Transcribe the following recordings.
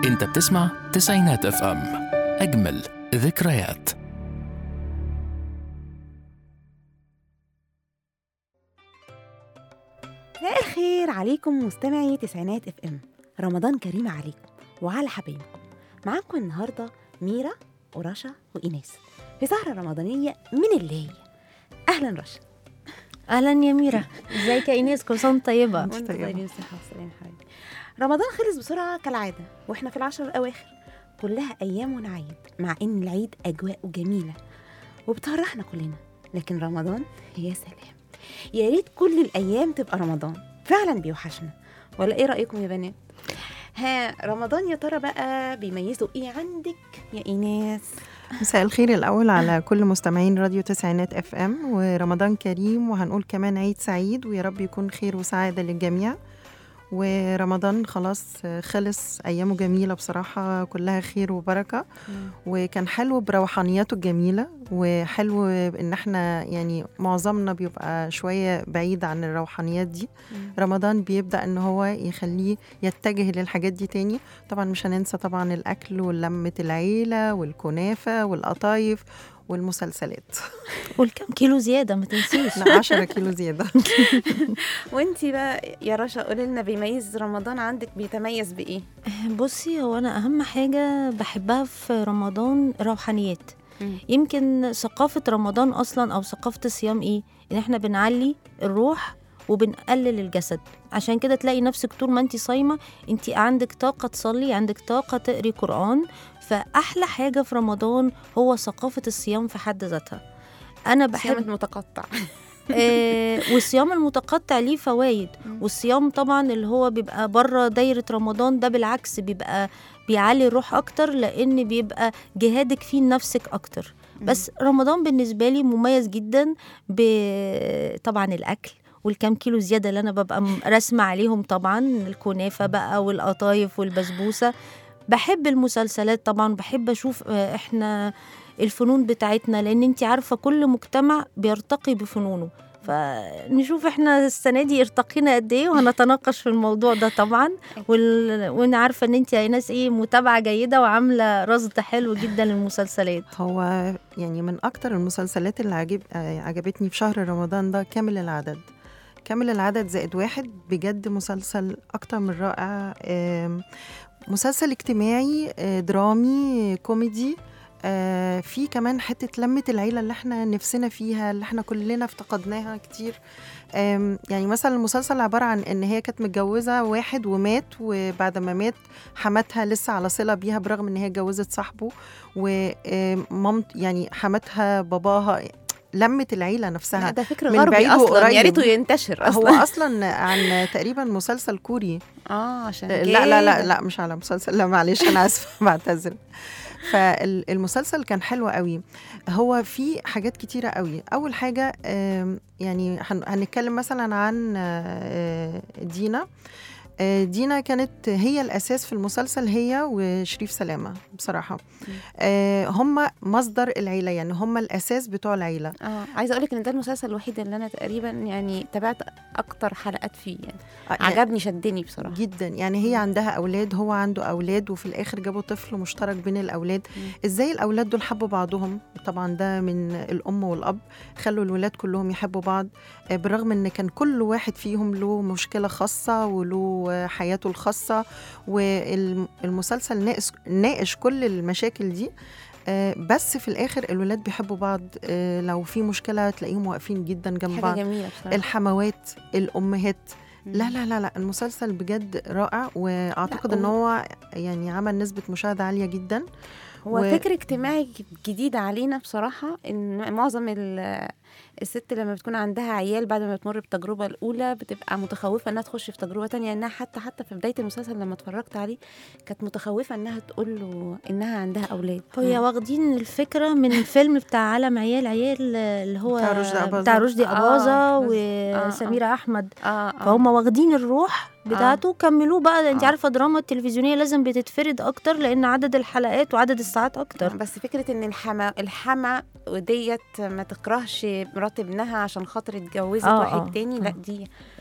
انت بتسمع تسعينات اف ام اجمل ذكريات مساء الخير عليكم مستمعي تسعينات اف ام رمضان كريم عليكم وعلى حبايبكم معاكم النهارده ميرا ورشا وايناس في سهره رمضانيه من اللي هي اهلا رشا اهلا يا ميرا ازيك يا ايناس كل سنه وانت طيبه وانت طيبين صحه وسلامه يا حبيبي رمضان خلص بسرعه كالعاده واحنا في العشر الاواخر كلها ايام ونعيد مع ان العيد اجواءه جميله وبتفرحنا كلنا لكن رمضان يا سلام يا ريت كل الايام تبقى رمضان فعلا بيوحشنا ولا ايه رايكم يا بنات ها رمضان يا ترى بقى بيميزوا ايه عندك يا ايناس مساء الخير الأول على كل مستمعين راديو تسعينات اف ام ورمضان كريم وهنقول كمان عيد سعيد ويا رب يكون خير وسعادة للجميع ورمضان خلاص خلص أيامه جميلة بصراحة كلها خير وبركة وكان حلو بروحانياته الجميلة وحلو إن احنا يعني معظمنا بيبقى شوية بعيد عن الروحانيات دي رمضان بيبدأ إن هو يخليه يتجه للحاجات دي تاني طبعا مش هننسى طبعا الأكل ولمة العيلة والكنافة والقطايف والمسلسلات والكم كيلو زياده ما تنسيش لا 10 كيلو زيادة وانتي بقى يا رشا قولي لنا بيميز رمضان عندك بيتميز بايه بصي هو انا اهم حاجه بحبها في رمضان روحانيات يمكن ثقافه رمضان اصلا او ثقافه الصيام ايه ان احنا بنعلي الروح وبنقلل الجسد عشان كده تلاقي نفسك طول ما انت صايمه انت عندك طاقه تصلي عندك طاقه تقري قران فاحلى حاجه في رمضان هو ثقافه الصيام في حد ذاتها انا الصيام بحب المتقطع آه والصيام المتقطع ليه فوائد مم. والصيام طبعا اللي هو بيبقى بره دايره رمضان ده بالعكس بيبقى بيعلي الروح اكتر لان بيبقى جهادك فيه لنفسك اكتر بس رمضان بالنسبه لي مميز جدا ب طبعا الاكل والكام كيلو زياده اللي انا ببقى م- راسمه عليهم طبعا الكنافه بقى والقطايف والبسبوسه بحب المسلسلات طبعا بحب اشوف آه، احنا الفنون بتاعتنا لان انت عارفه كل مجتمع بيرتقي بفنونه فنشوف احنا السنه دي ارتقينا قد ايه وهنتناقش في الموضوع ده طبعا وال... وانا عارفه ان انت يا ناس ايه متابعه جيده وعامله رصد حلو جدا للمسلسلات هو يعني من أكتر المسلسلات اللي عجب آه، عجبتني في شهر رمضان ده كامل العدد كامل العدد زائد واحد بجد مسلسل أكتر من رائع آم، مسلسل اجتماعي آه، درامي كوميدي آه، في كمان حتة لمة العيلة اللي احنا نفسنا فيها اللي احنا كلنا افتقدناها كتير آم، يعني مثلا المسلسل عبارة عن ان هي كانت متجوزة واحد ومات وبعد ما مات حماتها لسه على صلة بيها برغم ان هي اتجوزت صاحبه ومامت يعني حماتها باباها لمة العيلة لا نفسها ده فكر من غربي بعيد اصلا وقريب. يا ريته ينتشر هو اصلا اصلا عن تقريبا مسلسل كوري اه عشان لا لا لا كده. لا مش على مسلسل لا معلش انا اسفه بعتذر فالمسلسل كان حلو قوي هو في حاجات كتيرة قوي أول حاجة آم، يعني هن- هنتكلم مثلا عن آه، دينا آه، دينا كانت هي الأساس في المسلسل هي وشريف سلامة بصراحة آه، هم مصدر العيلة يعني هم الأساس بتوع العيلة اه عايزه اقول لك ان ده المسلسل الوحيد اللي انا تقريبا يعني تابعت اكتر حلقات فيه يعني آه، يعني عجبني شدني بصراحه جدا يعني هي عندها اولاد هو عنده اولاد وفي الاخر جابوا طفل مشترك بين الاولاد مم. ازاي الاولاد دول حبوا بعضهم طبعا ده من الام والاب خلوا الولاد كلهم يحبوا بعض آه، بالرغم ان كان كل واحد فيهم له مشكله خاصه وله آه، حياته الخاصه والمسلسل ناقش ناقش كل المشاكل دي آه، بس في الاخر الولاد بيحبوا بعض آه، لو في مشكله تلاقيهم واقفين جدا جنب حاجه بعض جميله بصراحه الحموات الامهات مم. لا لا لا لا المسلسل بجد رائع واعتقد لا، ان هو- هو يعني عمل نسبه مشاهده عاليه جدا هو و- فكر اجتماعي جديد علينا بصراحة إن معظم ال- الست لما بتكون عندها عيال بعد ما بتمر بالتجربة الأولى بتبقى متخوفة إنها تخش في تجربة تانية إنها حتى حتى في بداية المسلسل لما اتفرجت عليه كانت متخوفة إنها تقول له إنها عندها أولاد هي واخدين الفكره من الفيلم بتاع عالم عيال عيال اللي هو بتاع رشدي أباظة. بتاع رشدي آه، اباظه بس- آه، آه. وسميره احمد اه آه. فهم واخدين الروح بتاعته كملوه بقى انت آه. عارفه الدراما التلفزيونيه لازم بتتفرد اكتر لان عدد الحلقات وعدد الساعات اكتر بس فكرة إن الحما الحما وديت ما تكرهش مرات ابنها عشان خاطر اتجوزت آه، واحد آه، تاني لا آه. دي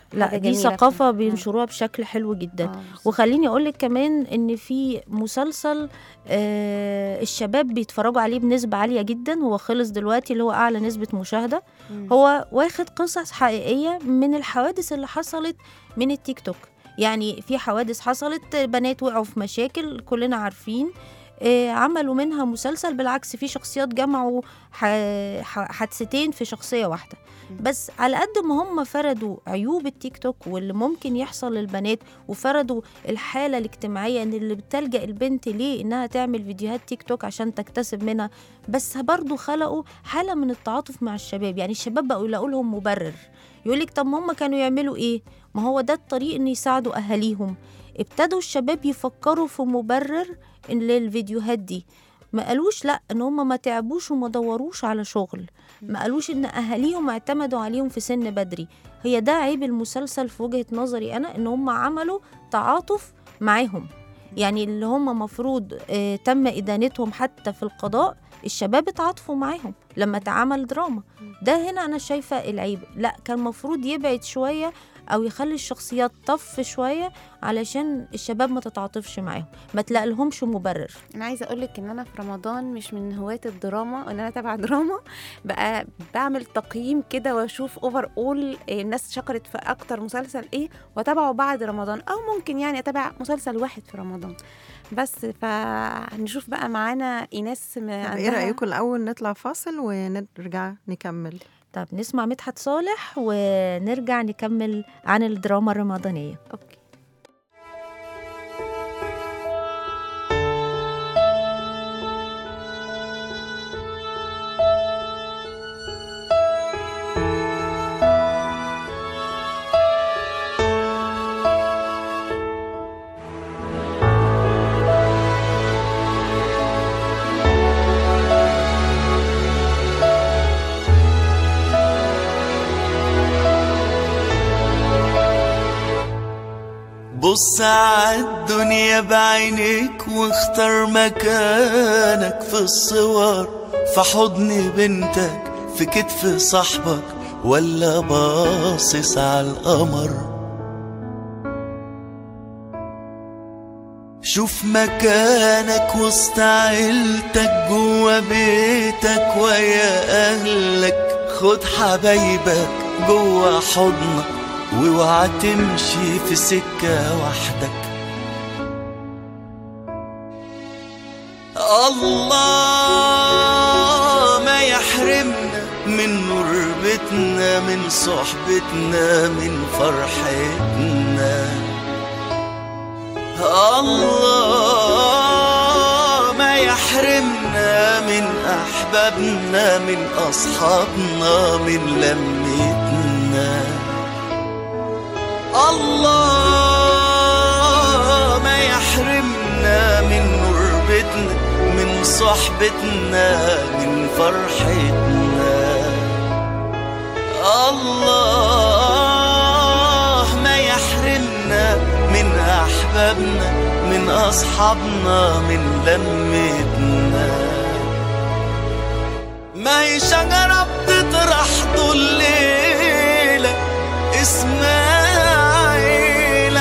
لا حاجة دي جميلة ثقافه بصراحة. بينشروها بشكل حلو جدا آه، بالظبط. وخليني اقول لك كمان ان في مسلسل آه الشباب بيتفرجوا عليه بنسبه عاليه جدا هو خلص دلوقتي اللي هو اعلى نسبه مشاهده مم. هو واخد قصص حقيقيه من الحوادث اللي حصلت من التيك توك يعني في حوادث حصلت بنات وقعوا في مشاكل كلنا عارفين آه، عملوا منها مسلسل بالعكس في شخصيات جمعوا ح- ح- حادثتين في شخصية واحدة مم. بس على قد ما هم فردوا عيوب التيك توك واللي ممكن يحصل للبنات وفردوا الحالة الاجتماعية ان اللي بتلجأ البنت ليه انها تعمل فيديوهات تيك توك عشان تكتسب منها بس برضو خلقوا حالة من التعاطف مع الشباب يعني الشباب بقوا يلاقوا لهم مبرر يقولك طب ما هم كانوا يعملوا ايه ما هو ده الطريق ان يساعدوا اهاليهم ابتدوا الشباب يفكروا في مبرر إن للفيديوهات دي ما قالوش لا ان هم ما تعبوش وما دوروش على شغل ما قالوش ان اهاليهم اعتمدوا عليهم في سن بدري هي ده عيب المسلسل في وجهة نظري انا ان هم عملوا تعاطف معاهم يعني اللي هم مفروض آه تم ادانتهم حتى في القضاء الشباب اتعاطفوا معاهم لما اتعمل دراما ده هنا انا شايفه العيب لا كان مفروض يبعد شويه او يخلي الشخصيات طف شويه علشان الشباب ما تتعاطفش معاهم ما تلاقي لهمش مبرر انا عايزه اقول لك ان انا في رمضان مش من هواة الدراما ان انا اتابع دراما بقى بعمل تقييم كده واشوف اوفر اول الناس شكرت في اكتر مسلسل ايه واتابعه بعد رمضان او ممكن يعني اتابع مسلسل واحد في رمضان بس فنشوف بقى معانا ايناس طب ايه عندها- رايكم الاول نطلع فاصل ونرجع نكمل طب نسمع مدحت صالح ونرجع نكمل عن الدراما الرمضانيه اوكي بص عالدنيا بعينيك واختار مكانك في الصور في حضن بنتك في كتف صاحبك ولا باصص على القمر شوف مكانك وسط عيلتك جوا بيتك ويا اهلك خد حبايبك جوا حضنك واوعى تمشي في سكة وحدك الله ما يحرمنا من نور بيتنا من صحبتنا من فرحتنا الله ما يحرمنا من أحبابنا من أصحابنا من لمتنا الله ما يحرمنا من قربتنا من صحبتنا من فرحتنا الله ما يحرمنا من أحبابنا من أصحابنا من لمتنا ما هي شجرة بتطرح طول الليلة اسمها عيلة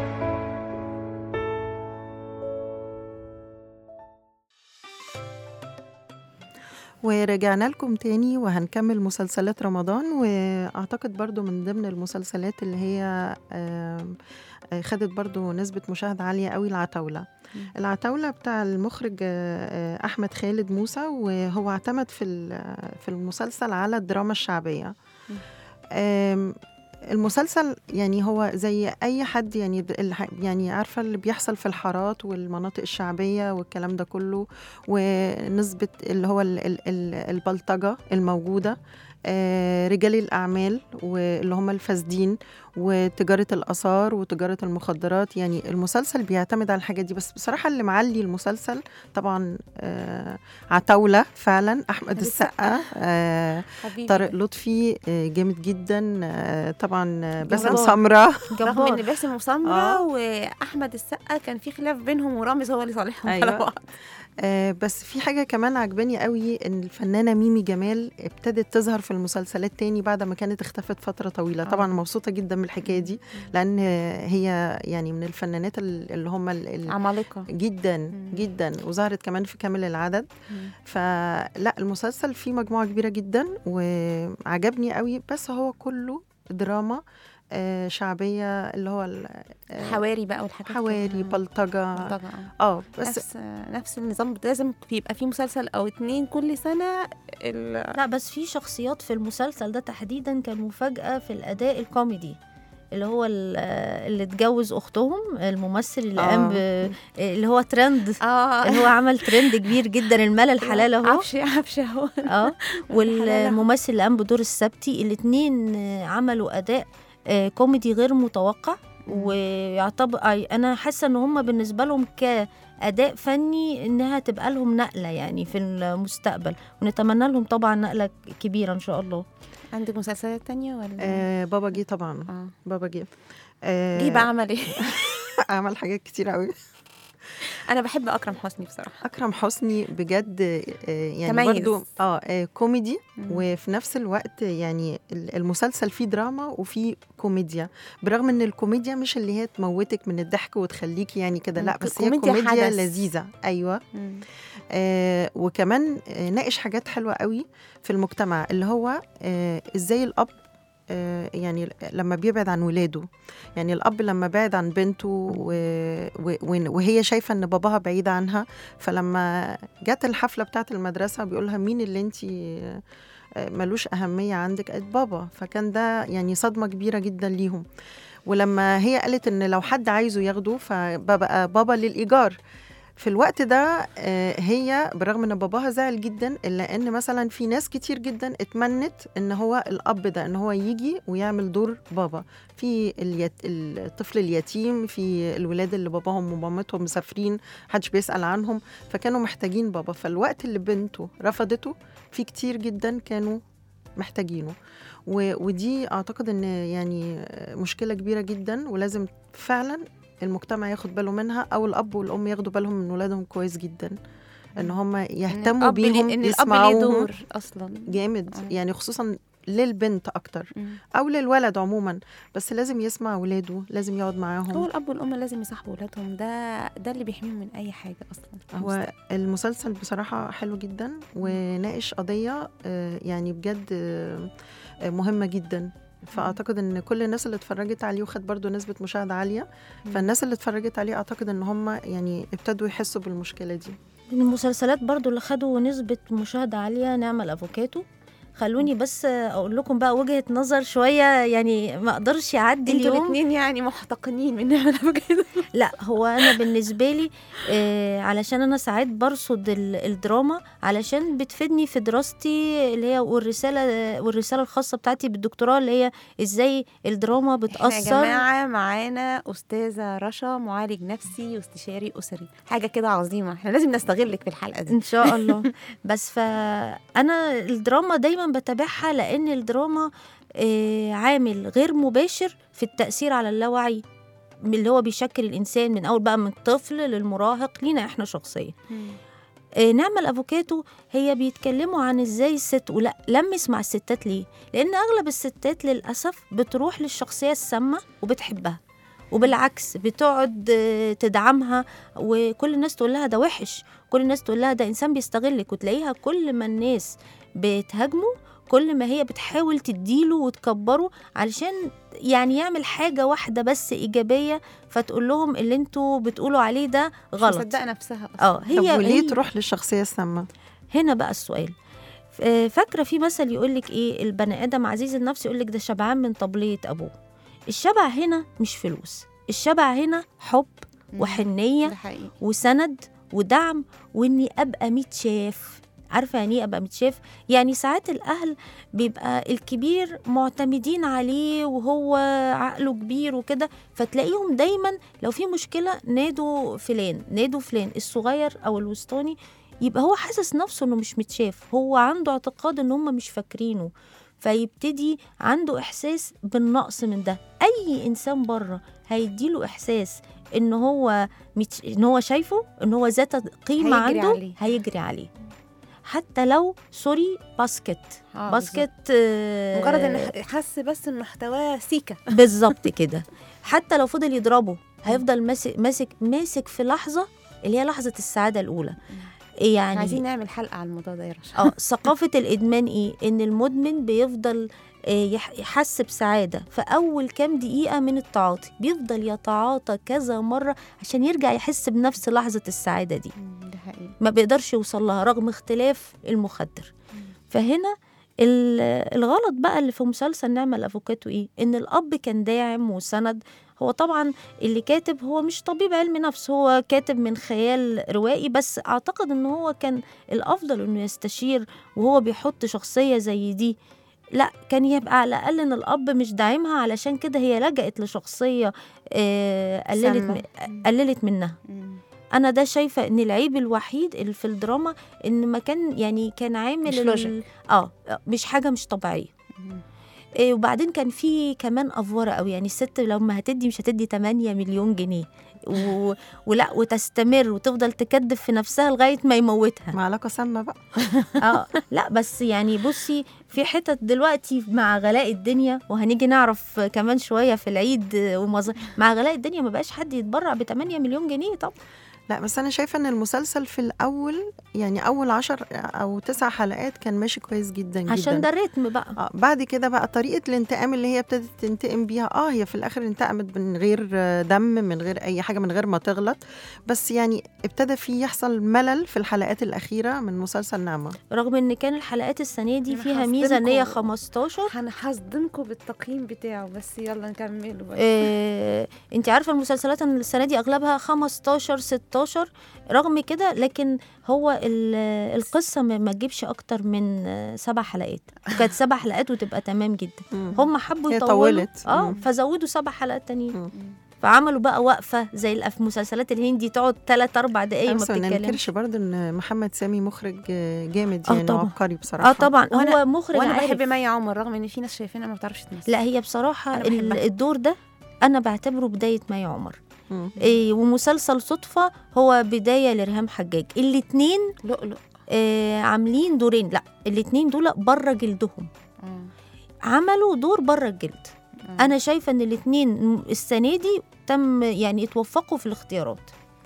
ورجعنا لكم تاني وهنكمل مسلسلات رمضان واعتقد برضو من ضمن المسلسلات اللي هي آم، آه، خدت برضو نسبة مشاهدة عالية قوي العتاولة العتاولة بتاع المخرج آه، آه، أحمد خالد موسى وهو اعتمد في ال- في المسلسل على الدراما الشعبية آم، المسلسل يعني هو زي اي حد يعني ب- الح- يعني عارفه اللي بيحصل في الحارات والمناطق الشعبيه والكلام ده كله ونسبه اللي هو ال- ال- ال- البلطجه الموجوده آه، رجال الاعمال واللي هم الفاسدين وتجاره الاثار وتجاره المخدرات يعني المسلسل بيعتمد على الحاجات دي بس بصراحه اللي معلي المسلسل طبعا آه، عتاوله فعلا احمد أحمد السقا آه، حبيبي طارق لطفي آه، جامد جدا آه، طبعا آه، باسم جبار. سمره رغم ان جبار باسم وسمرة آه. واحمد السقا كان في خلاف بينهم ورامز هو اللي صالحهم أيوة. على بعض آه بس في حاجة كمان عجباني قوي ان الفنانة ميمي جمال ابتدت تظهر في المسلسلات تاني بعد ما كانت اختفت فترة طويلة طبعا مبسوطة جدا من الحكاية دي لان هي يعني من الفنانات ال- اللي هم ال- ال- عمالقه جدا مم. جدا وظهرت كمان في كامل العدد مم. فلا المسلسل فيه مجموعة كبيرة جدا وعجبني قوي بس هو كله دراما آه، شعبية اللي هو ال- آه، حواري بقى والحاجات حواري كده. بلطجة بلطجة، آه. اه بس نفس نفس النظام لازم يبقى في مسلسل او اتنين كل سنه ال... لا بس في شخصيات في المسلسل ده تحديدا كان مفاجأة في الأداء الكوميدي اللي هو ال- اللي اتجوز أختهم الممثل اللي قام ب- اللي هو ترند اه اللي هو عمل ترند كبير جدا الملا الحلال اهو عفش عفش اهو اه والممثل اللي قام بدور السبتي الاتنين آه، عملوا اداء آه، كوميدي غير متوقع ويعتبر أي- انا حاسه ان هم بالنسبه لهم كاداء فني انها تبقى لهم نقله يعني في المستقبل ونتمنى لهم طبعا نقله كبيره ان شاء الله عندك مسلسلات تانية ولا آه بابا جه طبعا اه بابا جه آه جه بقى عمل ايه عمل حاجات كتير قوي انا بحب اكرم حسني بصراحه اكرم حسني بجد آه، يعني تميز. برضو اه آه، كوميدي مم. وفي نفس الوقت يعني ال- المسلسل فيه دراما وفيه كوميديا برغم ان الكوميديا مش اللي هي تموتك من الضحك وتخليكي يعني كده لا ك- بس هي كوميديا كوميديا حدث. لذيذه ايوه مم. آه وكمان آه ناقش حاجات حلوه قوي في المجتمع اللي هو آه ازاي الاب آه يعني لما بيبعد عن ولاده يعني الاب لما بعد عن بنته و... و... و- وهي شايفه ان باباها بعيد عنها فلما جت الحفله بتاعه المدرسه بيقول لها مين اللي انت ملوش اهميه عندك قالت بابا فكان ده يعني صدمه كبيره جدا ليهم ولما هي قالت ان لو حد عايزه ياخده فبقى بابا للايجار في الوقت ده آه، هي برغم ان باباها زعل جدا الا ان مثلا في ناس كتير جدا اتمنت ان هو الاب ده ان هو يجي ويعمل دور بابا في اليت... الطفل اليتيم في الولاد اللي باباهم ومامتهم مسافرين محدش بيسال عنهم فكانوا محتاجين بابا فالوقت اللي بنته رفضته في كتير جدا كانوا محتاجينه و... ودي اعتقد ان يعني مشكله كبيره جدا ولازم فعلا المجتمع ياخد باله منها او الاب والام ياخدوا بالهم من ولادهم كويس جدا ان هم إن يهتموا الأب ليه- بيهم ان الاب ليه يسمعوهم دور اصلا جامد آه. يعني خصوصا للبنت اكتر مم. او للولد عموما بس لازم يسمع ولاده لازم يقعد هو معاهم الاب والام لازم يصاحبوا ولادهم ده ده اللي بيحميهم من اي حاجه اصلا هو المسلسل بصراحة حلو جدا وناقش قضية آه، يعني بجد آه، آه، مهمة جدا فأعتقد إن كل الناس اللي اتفرجت عليه وخد برضو نسبة مشاهدة عالية مم. فالناس اللي اتفرجت عليه أعتقد إن هم يعني ابتدوا يحسوا بالمشكلة دي من المسلسلات برضو اللي خدوا نسبة مشاهدة عالية نعمل أفوكاتو خلوني بس أقول لكم بقى وجهة نظر شوية يعني ما أقدرش يعدي انتوا اليوم الاثنين يعني محتقنين من نعمل كده لا هو انا بالنسبه لي آه علشان انا ساعات برصد ال- الدراما علشان بتفيدني في دراستي اللي هي والرساله والرساله الخاصه بتاعتي بالدكتوراه اللي هي ازاي الدراما احنا يا بتاثر جماعه معانا استاذه رشا معالج نفسي واستشاري اسري حاجه كده عظيمه احنا لازم نستغلك في الحلقه دي ان شاء الله بس فانا الدراما دايما بتابعها لان الدراما آه، عامل غير مباشر في التاثير على اللاوعي من اللي هو بيشكل الانسان من اول بقى من الطفل للمراهق لينا احنا شخصيا آه، نعمة الافوكاتو هي بيتكلموا عن ازاي الست ولا لمس مع الستات ليه لان اغلب الستات للاسف بتروح للشخصيه السامه وبتحبها وبالعكس بتقعد آه، تدعمها وكل الناس تقول لها ده وحش كل الناس تقول لها ده انسان بيستغلك وتلاقيها كل ما الناس بتهاجمه كل ما هي بتحاول تديله وتكبره علشان يعني يعمل حاجة واحدة بس إيجابية فتقول لهم اللي انتوا بتقولوا عليه ده غلط مصدقه نفسها اصلا اه طب هي وليه هي- تروح للشخصية السامة؟ هنا بقى السؤال ف- آه، فاكره في مثل يقول لك ايه البني ادم عزيز النفس يقول لك ده شبعان من طبليه ابوه الشبع هنا مش فلوس الشبع هنا حب مم. وحنيه ده حقيقي وسند ودعم واني ابقى متشاف عارفه يعني ايه ابقى متشاف يعني ساعات الاهل بيبقى الكبير معتمدين عليه وهو عقله كبير وكده فتلاقيهم دايما لو في مشكله نادوا فلان نادوا فلان الصغير او الوسطاني يبقى هو حاسس نفسه انه مش متشاف هو عنده اعتقاد ان هم مش فاكرينه فيبتدي عنده احساس بالنقص من ده اي انسان بره هيديله احساس ان هو مت... ان هو شايفه ان هو ذات قيمه هيجري عنده عليه. هيجري عليه حتى لو سوري باسكت آه، باسكت آه، مجرد ان حس بس ان محتواه سيكا بالظبط كده حتى لو فضل يضربه هيفضل ماسك ماسك ماسك في لحظه اللي هي لحظه السعاده الاولى يعني عايزين نعمل حلقه على الموضوع ده يا رشا اه ثقافة الإدمان إيه؟ إن المدمن بيفضل آه، يح- يحس بسعادة في أول كام دقيقة من التعاطي بيفضل يتعاطى كذا مرة عشان يرجع يحس بنفس لحظة السعادة دي مم، ده حقيقي ما بيقدرش يوصل لها رغم اختلاف المخدر فهنا ال- الغلط بقى اللي في مسلسل نعمة الأفوكاتو إيه؟ إن الأب كان داعم وسند هو طبعا اللي كاتب هو مش طبيب علم نفس هو كاتب من خيال روائي بس أعتقد إن هو كان الأفضل إنه يستشير وهو بيحط شخصية زي دي لا كان يبقى على الأقل إن الأب مش داعمها علشان كده هي لجأت لشخصية آه، قللت سامة. م- قللت منها مم. انا ده شايفه ان العيب الوحيد اللي في الدراما ان ما كان يعني كان عامل مش ال- لوجيك. اه مش حاجه مش طبيعيه مم. إيه وبعدين كان في كمان افوره قوي يعني الست لما هتدي مش هتدي 8 مليون جنيه و... ولا وتستمر وتفضل تكدب في نفسها لغايه ما يموتها مع علاقه سامه بقى اه لا بس يعني بصي في حتت دلوقتي مع غلاء الدنيا وهنيجي نعرف كمان شويه في العيد ومظ... مع غلاء الدنيا ما بقاش حد يتبرع ب 8 مليون جنيه طب لا بس انا شايفه ان المسلسل في الاول يعني اول عشر او تسع حلقات كان ماشي كويس جدا جدا عشان ده الريتم بقى اه بعد كده بقى طريقه الانتقام اللي هي ابتدت تنتقم بيها اه هي في الاخر انتقمت من غير آه، دم من غير اي حاجه من غير ما تغلط بس يعني ابتدى في يحصل ملل في الحلقات الاخيره من مسلسل نعمه رغم ان كان الحلقات السنه دي أنا فيها ميزه ان هي هصدمكم. 15 انا هصدمكم بالتقييم بتاعه بس يلا نكمله بقى. آه، انت عارفه المسلسلات إن السنه دي اغلبها 15 16 رغم كده لكن هو ال- القصه ما ما تجيبش اكتر من آه، سبع حلقات كانت سبع حلقات وتبقى تمام جدا مم. هم حبوا هي يطولوا طولت. اه مم. فزودوا سبع حلقات تانيين مم. فعملوا بقى وقفه زي الأف- المسلسلات الهندي تقعد 3 4 دقايق ما بس ما بتتكلمش ننكرش برضه ان محمد سامي مخرج آه، جامد آه يعني طبعاً. وعبقري بصراحه اه طبعا وأنا- هو مخرج وانا عارف. بحب مي عمر رغم ان في ناس شايفينها ما بتعرفش تمثل لا هي بصراحه أنا ال- بحبها. الدور ده انا بعتبره بدايه مي عمر مم. إيه ومسلسل صدفة هو بداية لريهام حجاج الاتنين لؤلؤ إيه عاملين دورين لا الاتنين دول بره جلدهم آه. عملوا دور بره الجلد آه. انا شايفه ان الاتنين السنه دي تم يعني اتوفقوا في الاختيارات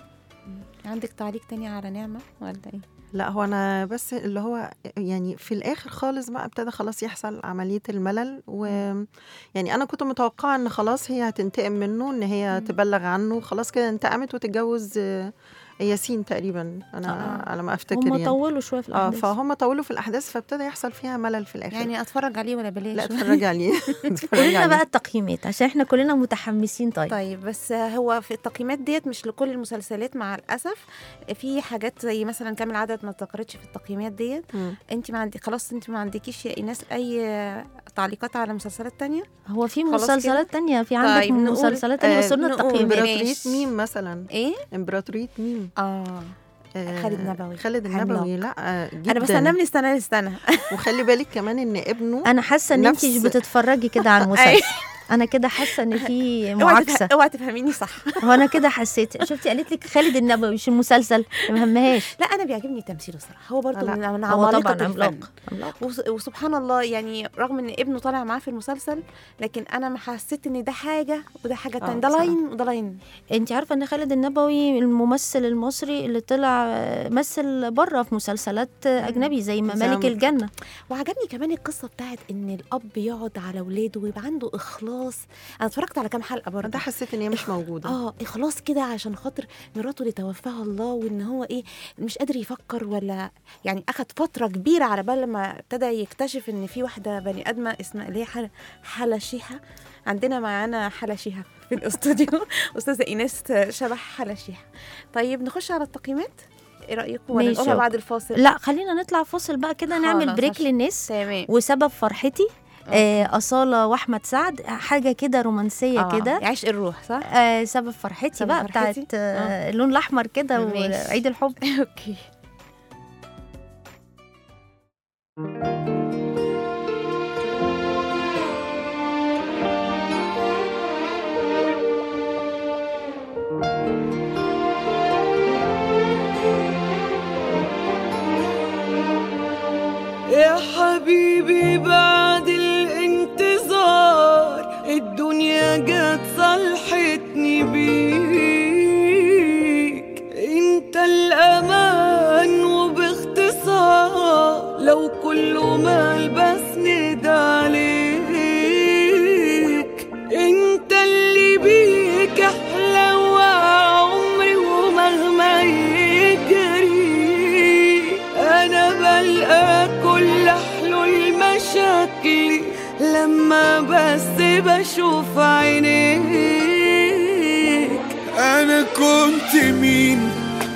عندك تعليق تاني على نعمه ولا ايه لا هو انا بس اللي هو يعني في الاخر خالص بقى ابتدى خلاص يحصل عمليه الملل و يعني انا كنت متوقعه ان خلاص هي هتنتقم منه ان هي مم. تبلغ عنه خلاص كده انتقمت وتتجوز آه، ياسين تقريبا انا آه. على ما افتكر هم يعني طولوا شويه في اه الاحداث فهم طولوا في الاحداث فابتدى يحصل فيها ملل في الاخر يعني اتفرج عليه ولا بلاش لا اتفرجي عليه اتفرجي قولنا عليه بقى التقييمات عشان احنا كلنا متحمسين طيب, طيب بس هو في التقييمات ديت مش لكل المسلسلات مع الاسف في حاجات زي مثلا كامل عدد ما اتذكرتش في التقييمات ديت مم. انت ما عندك خلاص انت ما عندكيش يا ايناس اي تعليقات على مسلسلات تانية هو في خلاص مسلسلات تانية في عندك طيب، نقول- مسلسلات تانية آه، وصلنا نقول التقييمات بلاش. امبراطورية ميم مثلا ايه امبراطورية ميم اه آه، خالد نبوي. خالد عملاق. النبوي لا آه، جدا انا بستناه من السنه للسنه وخلي بالك كمان ان ابنه انا حاسه ان انت نفس- مش بتتفرجي كده على المسلسل انا كده حاسه ان في اوعي معاكسه تفه- اوعي تفهميني صح هو انا كده حسيت شفتي قالت لك خالد النبوي مش المسلسل ما همهاش لا انا بيعجبني تمثيله صراحه هو برضه لا، من من هو عمالقه طبعا الفن عملاق عملاق وس- وسبحان الله يعني رغم ان ابنه طالع معاه في المسلسل لكن انا ما حسيت ان ده حاجه وده حاجه آه، تانية ده بصراحة. لاين وده لاين انت عارفه ان خالد النبوي الممثل المصري اللي طلع آه، مثل بره في مسلسلات آه، اجنبي زي ممالك زي- الجنه وعجبني كمان القصه بتاعت ان الاب يقعد على اولاده ويبقى عنده اخلاص انا اتفرجت على كام حلقه برضه ده حسيت ان هي مش موجوده اه اخلاص كده عشان خاطر مراته اللي توفاها الله وان هو ايه مش قادر يفكر ولا يعني اخد فتره كبيره على بال ما ابتدى يكتشف ان في واحده بني ادمه اسمها اللي هي حل- حلا شيحه عندنا معانا حلا شيحه في الاستوديو استاذه ايناس شبح حلا شيحه طيب نخش على التقييمات ايه رايكم ولا ماشي. نقولها بعد الفاصل لا خلينا نطلع فاصل بقى كده نعمل خلاص، بريك عشان- للناس تمام وسبب فرحتي آه أصالة وأحمد سعد حاجة كده رومانسية آه، كده عشق الروح صح آه سبب فرحتي سبب بقى فرحتي؟ بتاعت آه اللون الأحمر كده ماشي. وعيد الحب اوكي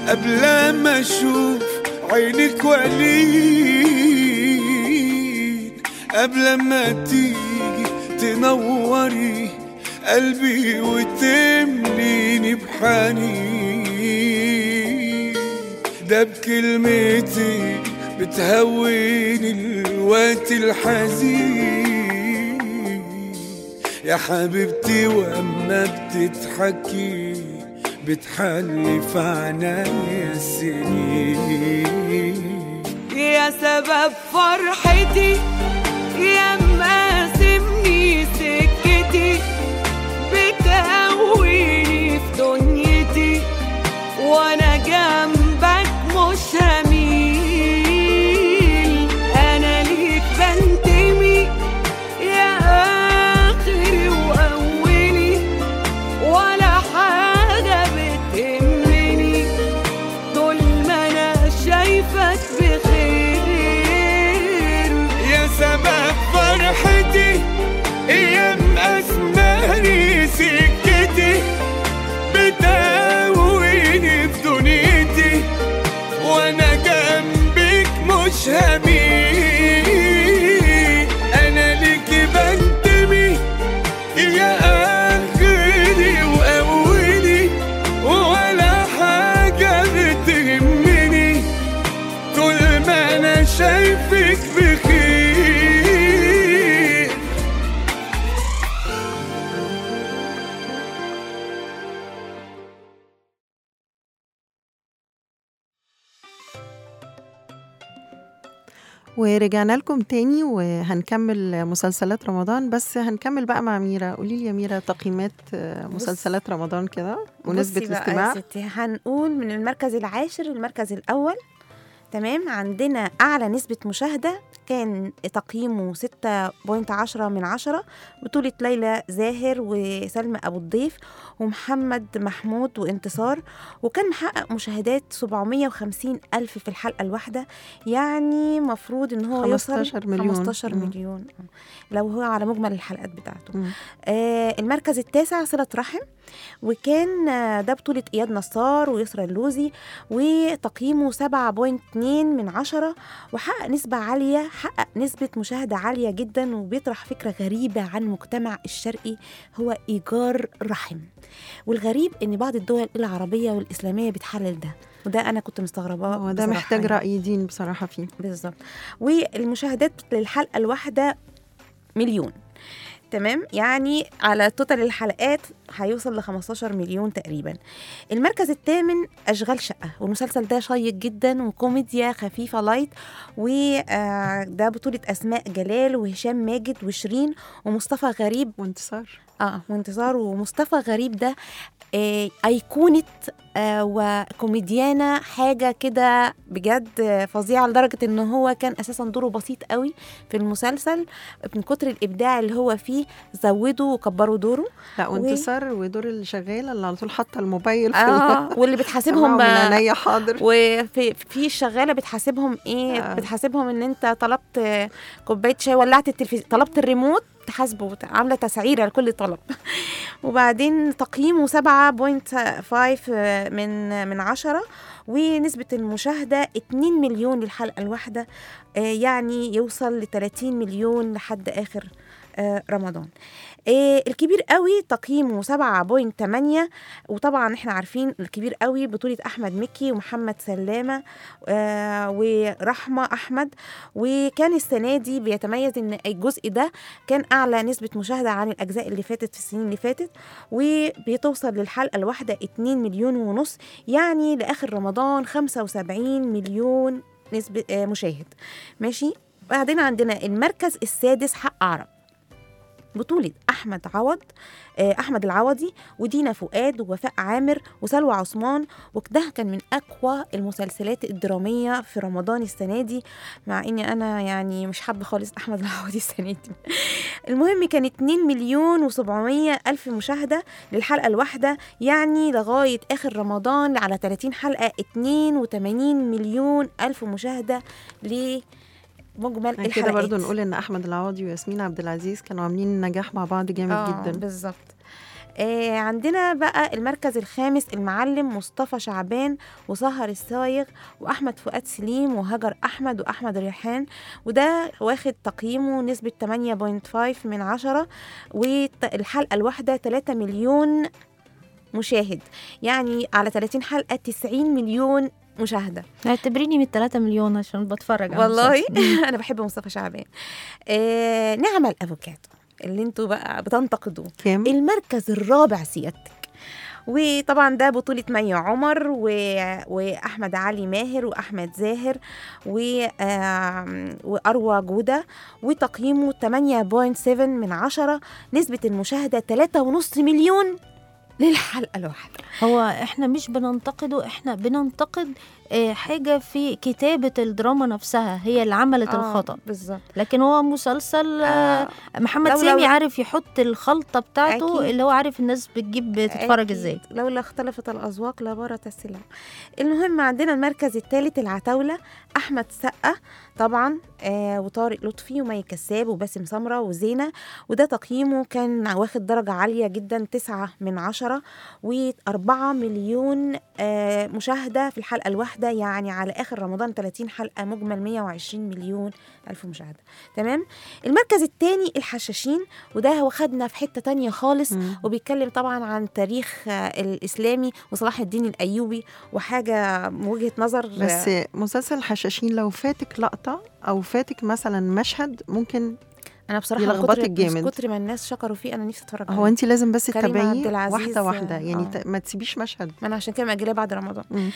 قبل ما اشوف عينك وليد قبل ما تيجي تنوري قلبي وتمليني بحنين ده بكلمتك بتهوني الوقت الحزين يا حبيبتي واما بتضحكي بتحلي في عنايا السنين يا سبب فرحتي يا مقاسمني سكتي بتقويني في دنيتي وانا جنبك مش هميل انا ليك بنتمي يا اخري واولي ولا حاجه بتهمني طول ما انا شايفك بخير يا سبب فرحتي ايام اسماني سكتي بتقويني في دنيتي وانا جنبك مش هميل انا ليكي بنتمي يا اخري واولي ولا حاجه بتهمني طول ما انا شايفك بخير ورجعنا لكم تاني وهنكمل مسلسلات رمضان بس هنكمل بقى مع ميرا قولي لي يا ميرا تقييمات آه، مسلسلات رمضان كده ونسبة بصي بقى الاستماع يا ستي هنقول من المركز العاشر للمركز الأول تمام عندنا أعلى نسبة مشاهدة كان تقييمه 6.10 من عشرة بطولة ليلى زاهر وسلمى أبو الضيف ومحمد محمود وانتصار وكان محقق مشاهدات 750 ألف في الحلقة الواحدة يعني مفروض إن هو يوصل 15 مليون. 15 مم. مليون لو هو على مجمل الحلقات بتاعته مم. آه المركز التاسع صلة رحم وكان آه، ده بطولة إياد نصار ويسرى اللوزي وتقييمه 7.2 من عشرة وحقق نسبة عالية حقق نسبة مشاهدة عالية جدا وبيطرح فكرة غريبة عن المجتمع الشرقي هو إيجار رحم والغريب إن بعض الدول العربية والإسلامية بتحلل ده وده أنا كنت مستغرباه هو ده بصراحة محتاج يعني. رأي دين بصراحة فيه بالظبط والمشاهدات للحلقه الواحده مليون تمام يعني على توتال الحلقات هيوصل ل 15 مليون تقريبا المركز الثامن اشغال شقه والمسلسل ده شيق جدا وكوميديا خفيفه لايت وده بطوله اسماء جلال وهشام ماجد وشيرين ومصطفى غريب وانتصار اه وانتصار ومصطفى غريب ده آه ايقونه آه وكوميديانه حاجه كده بجد آه، فظيعه لدرجه ان هو كان اساسا دوره بسيط قوي في المسلسل من كتر الابداع اللي هو فيه زودوا وكبروا دوره لا و- وانتصار ودور الشغالة اللي على طول حاطة الموبايل في اه واللي بتحاسبهم من بقى عينيا حاضر وفي في الشغاله بتحاسبهم ايه آه. بتحاسبهم ان انت طلبت آه، كوبايه شاي ولعت التلفزيون طلبت الريموت تحاسبه عامله تسعيره لكل طلب وبعدين تقييمه 7.5 من من عشرة ونسبة المشاهدة 2 مليون للحلقة الواحدة آه، يعني يوصل ل 30 مليون لحد آخر آه، رمضان آه، الكبير قوي تقييمه 7.8 وطبعا احنا عارفين الكبير قوي بطولة أحمد مكي ومحمد سلامة آه، ورحمة أحمد وكان السنة دي بيتميز إن الجزء ده كان أعلى نسبة مشاهدة عن الأجزاء اللي فاتت في السنين اللي فاتت وبتوصل للحلقة الواحدة 2 مليون ونص يعني لآخر رمضان 75 مليون نسبة آه، مشاهد ماشي بعدين عندنا المركز السادس حق عرب بطولة أحمد عوض آه، أحمد العوضي ودينا فؤاد ووفاء عامر وسلوى عثمان وده كان من أقوى المسلسلات الدرامية في رمضان السنة دي مع إني أنا يعني مش حابة خالص أحمد العوضي السنة دي المهم كان 2 مليون و700 ألف مشاهدة للحلقة الواحدة يعني لغاية آخر رمضان على 30 حلقة 82 مليون ألف مشاهدة لمجمل كده الحلقات برضو نقول ان احمد العوضي وياسمين عبد العزيز كانوا عاملين نجاح مع بعض جامد آه، جدا بالظبط آه عندنا بقى المركز الخامس المعلم مصطفى شعبان وسهر الصايغ واحمد فؤاد سليم وهجر احمد واحمد ريحان وده واخد تقييمه نسبه 8.5 من عشرة والحلقه الواحده 3 مليون مشاهد يعني على 30 حلقه 90 مليون مشاهده اعتبريني من 3 مليون عشان بتفرج على والله المسلسل. انا بحب مصطفى شعبان آه نعم الافوكاتو اللي انتوا بقى بتنتقدوه كام المركز الرابع سيادتك وطبعا ده بطولة مي عمر و... وأحمد علي ماهر وأحمد زاهر و... آم، وأروى جودة وتقييمه 8.7 من عشرة نسبة المشاهدة 3.5 مليون للحلقة الواحدة هو احنا مش بننتقده احنا بننتقد آه، حاجة في كتابة الدراما نفسها هي اللي عملت الخطأ بالظبط لكن هو مسلسل آه، آه محمد لو- سامي لو- عارف يحط الخلطة بتاعته أكيد. اللي هو عارف الناس بتجيب تتفرج أكيد. ازاي لولا اختلفت الأذواق لبارت السلع المهم عندنا المركز الثالث العتاولة أحمد سقة طبعا آه وطارق لطفي ومي كساب وباسم سمرة وزينة وده تقييمه كان واخد درجة عالية جدا تسعة من عشرة وأربعة مليون آه مشاهدة في الحلقة الواحدة يعني على آخر رمضان 30 حلقة مجمل 120 مليون ألف مشاهدة تمام المركز الثاني الحشاشين وده هو خدنا في حتة تانية خالص مم. وبيتكلم طبعا عن تاريخ آه، الإسلامي وصلاح الدين الأيوبي وحاجة من وجهة نظر آه، بس مسلسل حشاشين لو فاتك لقطة أو فاتك مثلا مشهد ممكن أنا بصراحة من يلخبطك كتر جامد. من كتر ما الناس شكروا فيه أنا نفسي أتفرج هو عليه أنت لازم بس كريم عبد تتابعيه العزيز، واحدة واحدة آه، يعني آه. ت- ما تسيبيش مشهد ما أنا عشان كده مأجلاه بعد رمضان مم.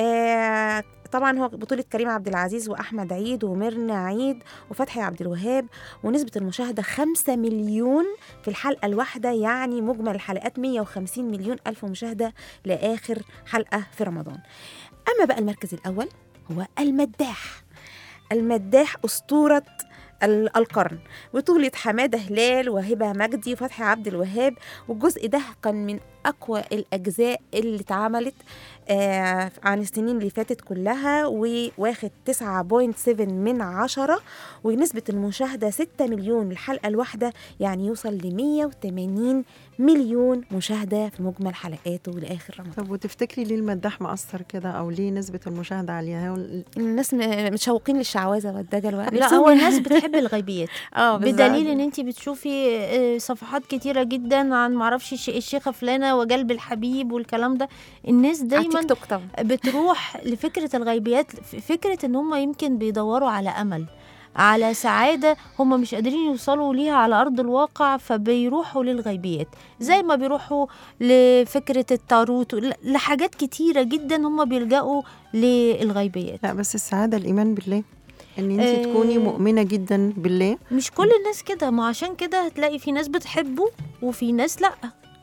آه طبعا هو بطولة كريم عبد العزيز وأحمد عيد وميرنا عيد وفتحي عبد الوهاب ونسبة المشاهدة 5 مليون في الحلقة الواحدة يعني مجمل الحلقات 150 مليون ألف مشاهدة لآخر حلقة في رمضان أما بقى المركز الأول هو المداح المداح أسطورة ال- القرن بطولة حمادة هلال وهبة مجدي وفتحي عبد الوهاب والجزء ده كان من أقوى الأجزاء اللي اتعملت آه عن السنين اللي فاتت كلها وواخد 9.7 من عشرة ونسبة المشاهدة 6 مليون الحلقة الواحدة يعني يوصل ل 180 مليون مشاهدة في مجمل حلقاته لآخر رمضان طب وتفتكري ليه المداح مأثر كده أو ليه نسبة المشاهدة عالية هو ال- الناس م- متشوقين للشعوذة والدجل وقال لا هو الناس بتحب الغيبيات اه بالظبط. بدليل ان انت بتشوفي آه، صفحات كتيره جدا عن معرفش الش- الشيخه فلانه وجلب الحبيب والكلام ده الناس على دايما تيك توك طبعا بتروح لفكره الغيبيات ف- فكره ان هم يمكن بيدوروا على امل على سعادة هم مش قادرين يوصلوا ليها على أرض الواقع فبيروحوا للغيبيات زي ما بيروحوا لفكرة التاروت ل- لحاجات كتيرة جدا هم بيلجأوا للغيبيات لا بس السعادة الإيمان بالله إن أنت آه. تكوني مؤمنة جدا بالله مش كل الناس كده ما عشان كده هتلاقي في ناس بتحبه وفي ناس لأ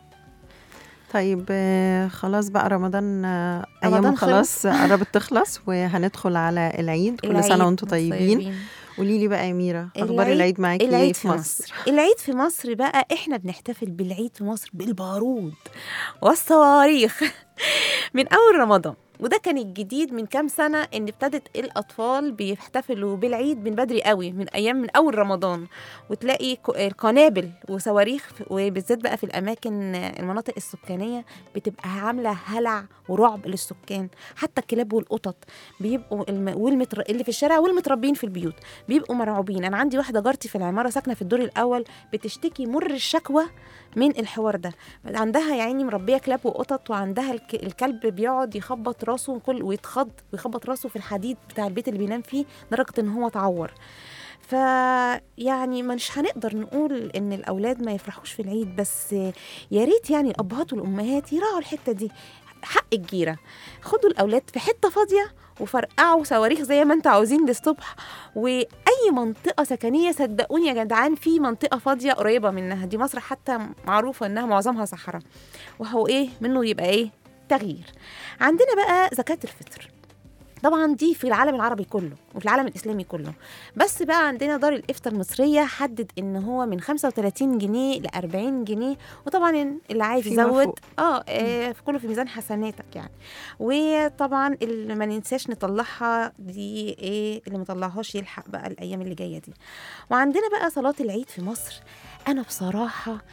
طيب آه، خلاص بقى رمضان آه، رمضان أيامه خلاص قربت تخلص وهندخل على العيد كل سنة العيد وأنتم طيبين قولي لي بقى يا ميرا أخبار العيد- العيد معاكي إيه العيد في مصر العيد في مصر بقى احنا بنحتفل بالعيد في مصر بالبارود والصواريخ من اول رمضان وده كان الجديد من كام سنة إن ابتدت الأطفال بيحتفلوا بالعيد من بدري قوي من أيام من أول رمضان وتلاقي ك- القنابل وصواريخ في- وبالذات بقى في الأماكن المناطق السكانية بتبقى عاملة هلع ورعب للسكان حتى الكلاب والقطط بيبقوا الم... والمتر... اللي في الشارع والمتربين في البيوت بيبقوا مرعوبين أنا عندي واحدة جارتي في العمارة ساكنة في الدور الأول بتشتكي مر الشكوى من الحوار ده عندها يا عيني مربيه كلاب وقطط وعندها الك... الكلب بيقعد يخبط راسه كل ويتخض ويخبط راسه في الحديد بتاع البيت اللي بينام فيه لدرجه ان هو اتعور ف يعني مش هنقدر نقول ان الاولاد ما يفرحوش في العيد بس يا ريت يعني الابهات والامهات يراعوا الحته دي حق الجيره خدوا الاولاد في حته فاضيه وفرقعوا صواريخ زي ما انتوا عاوزين للصبح واي منطقه سكنيه صدقوني يا جدعان في منطقه فاضيه قريبه منها دي مصر حتى معروفه انها معظمها صحراء وهو ايه منه يبقى ايه تغيير عندنا بقى زكاه الفطر طبعا دي في العالم العربي كله وفي العالم الاسلامي كله بس بقى عندنا دار الافتاء المصريه حدد ان هو من 35 جنيه ل 40 جنيه وطبعا اللي عايز فيما يزود فوق. اه, آه في كله في ميزان حسناتك يعني وطبعا اللي ما ننساش نطلعها دي ايه اللي ما طلعهاش يلحق بقى الايام اللي جايه دي وعندنا بقى صلاه العيد في مصر انا بصراحه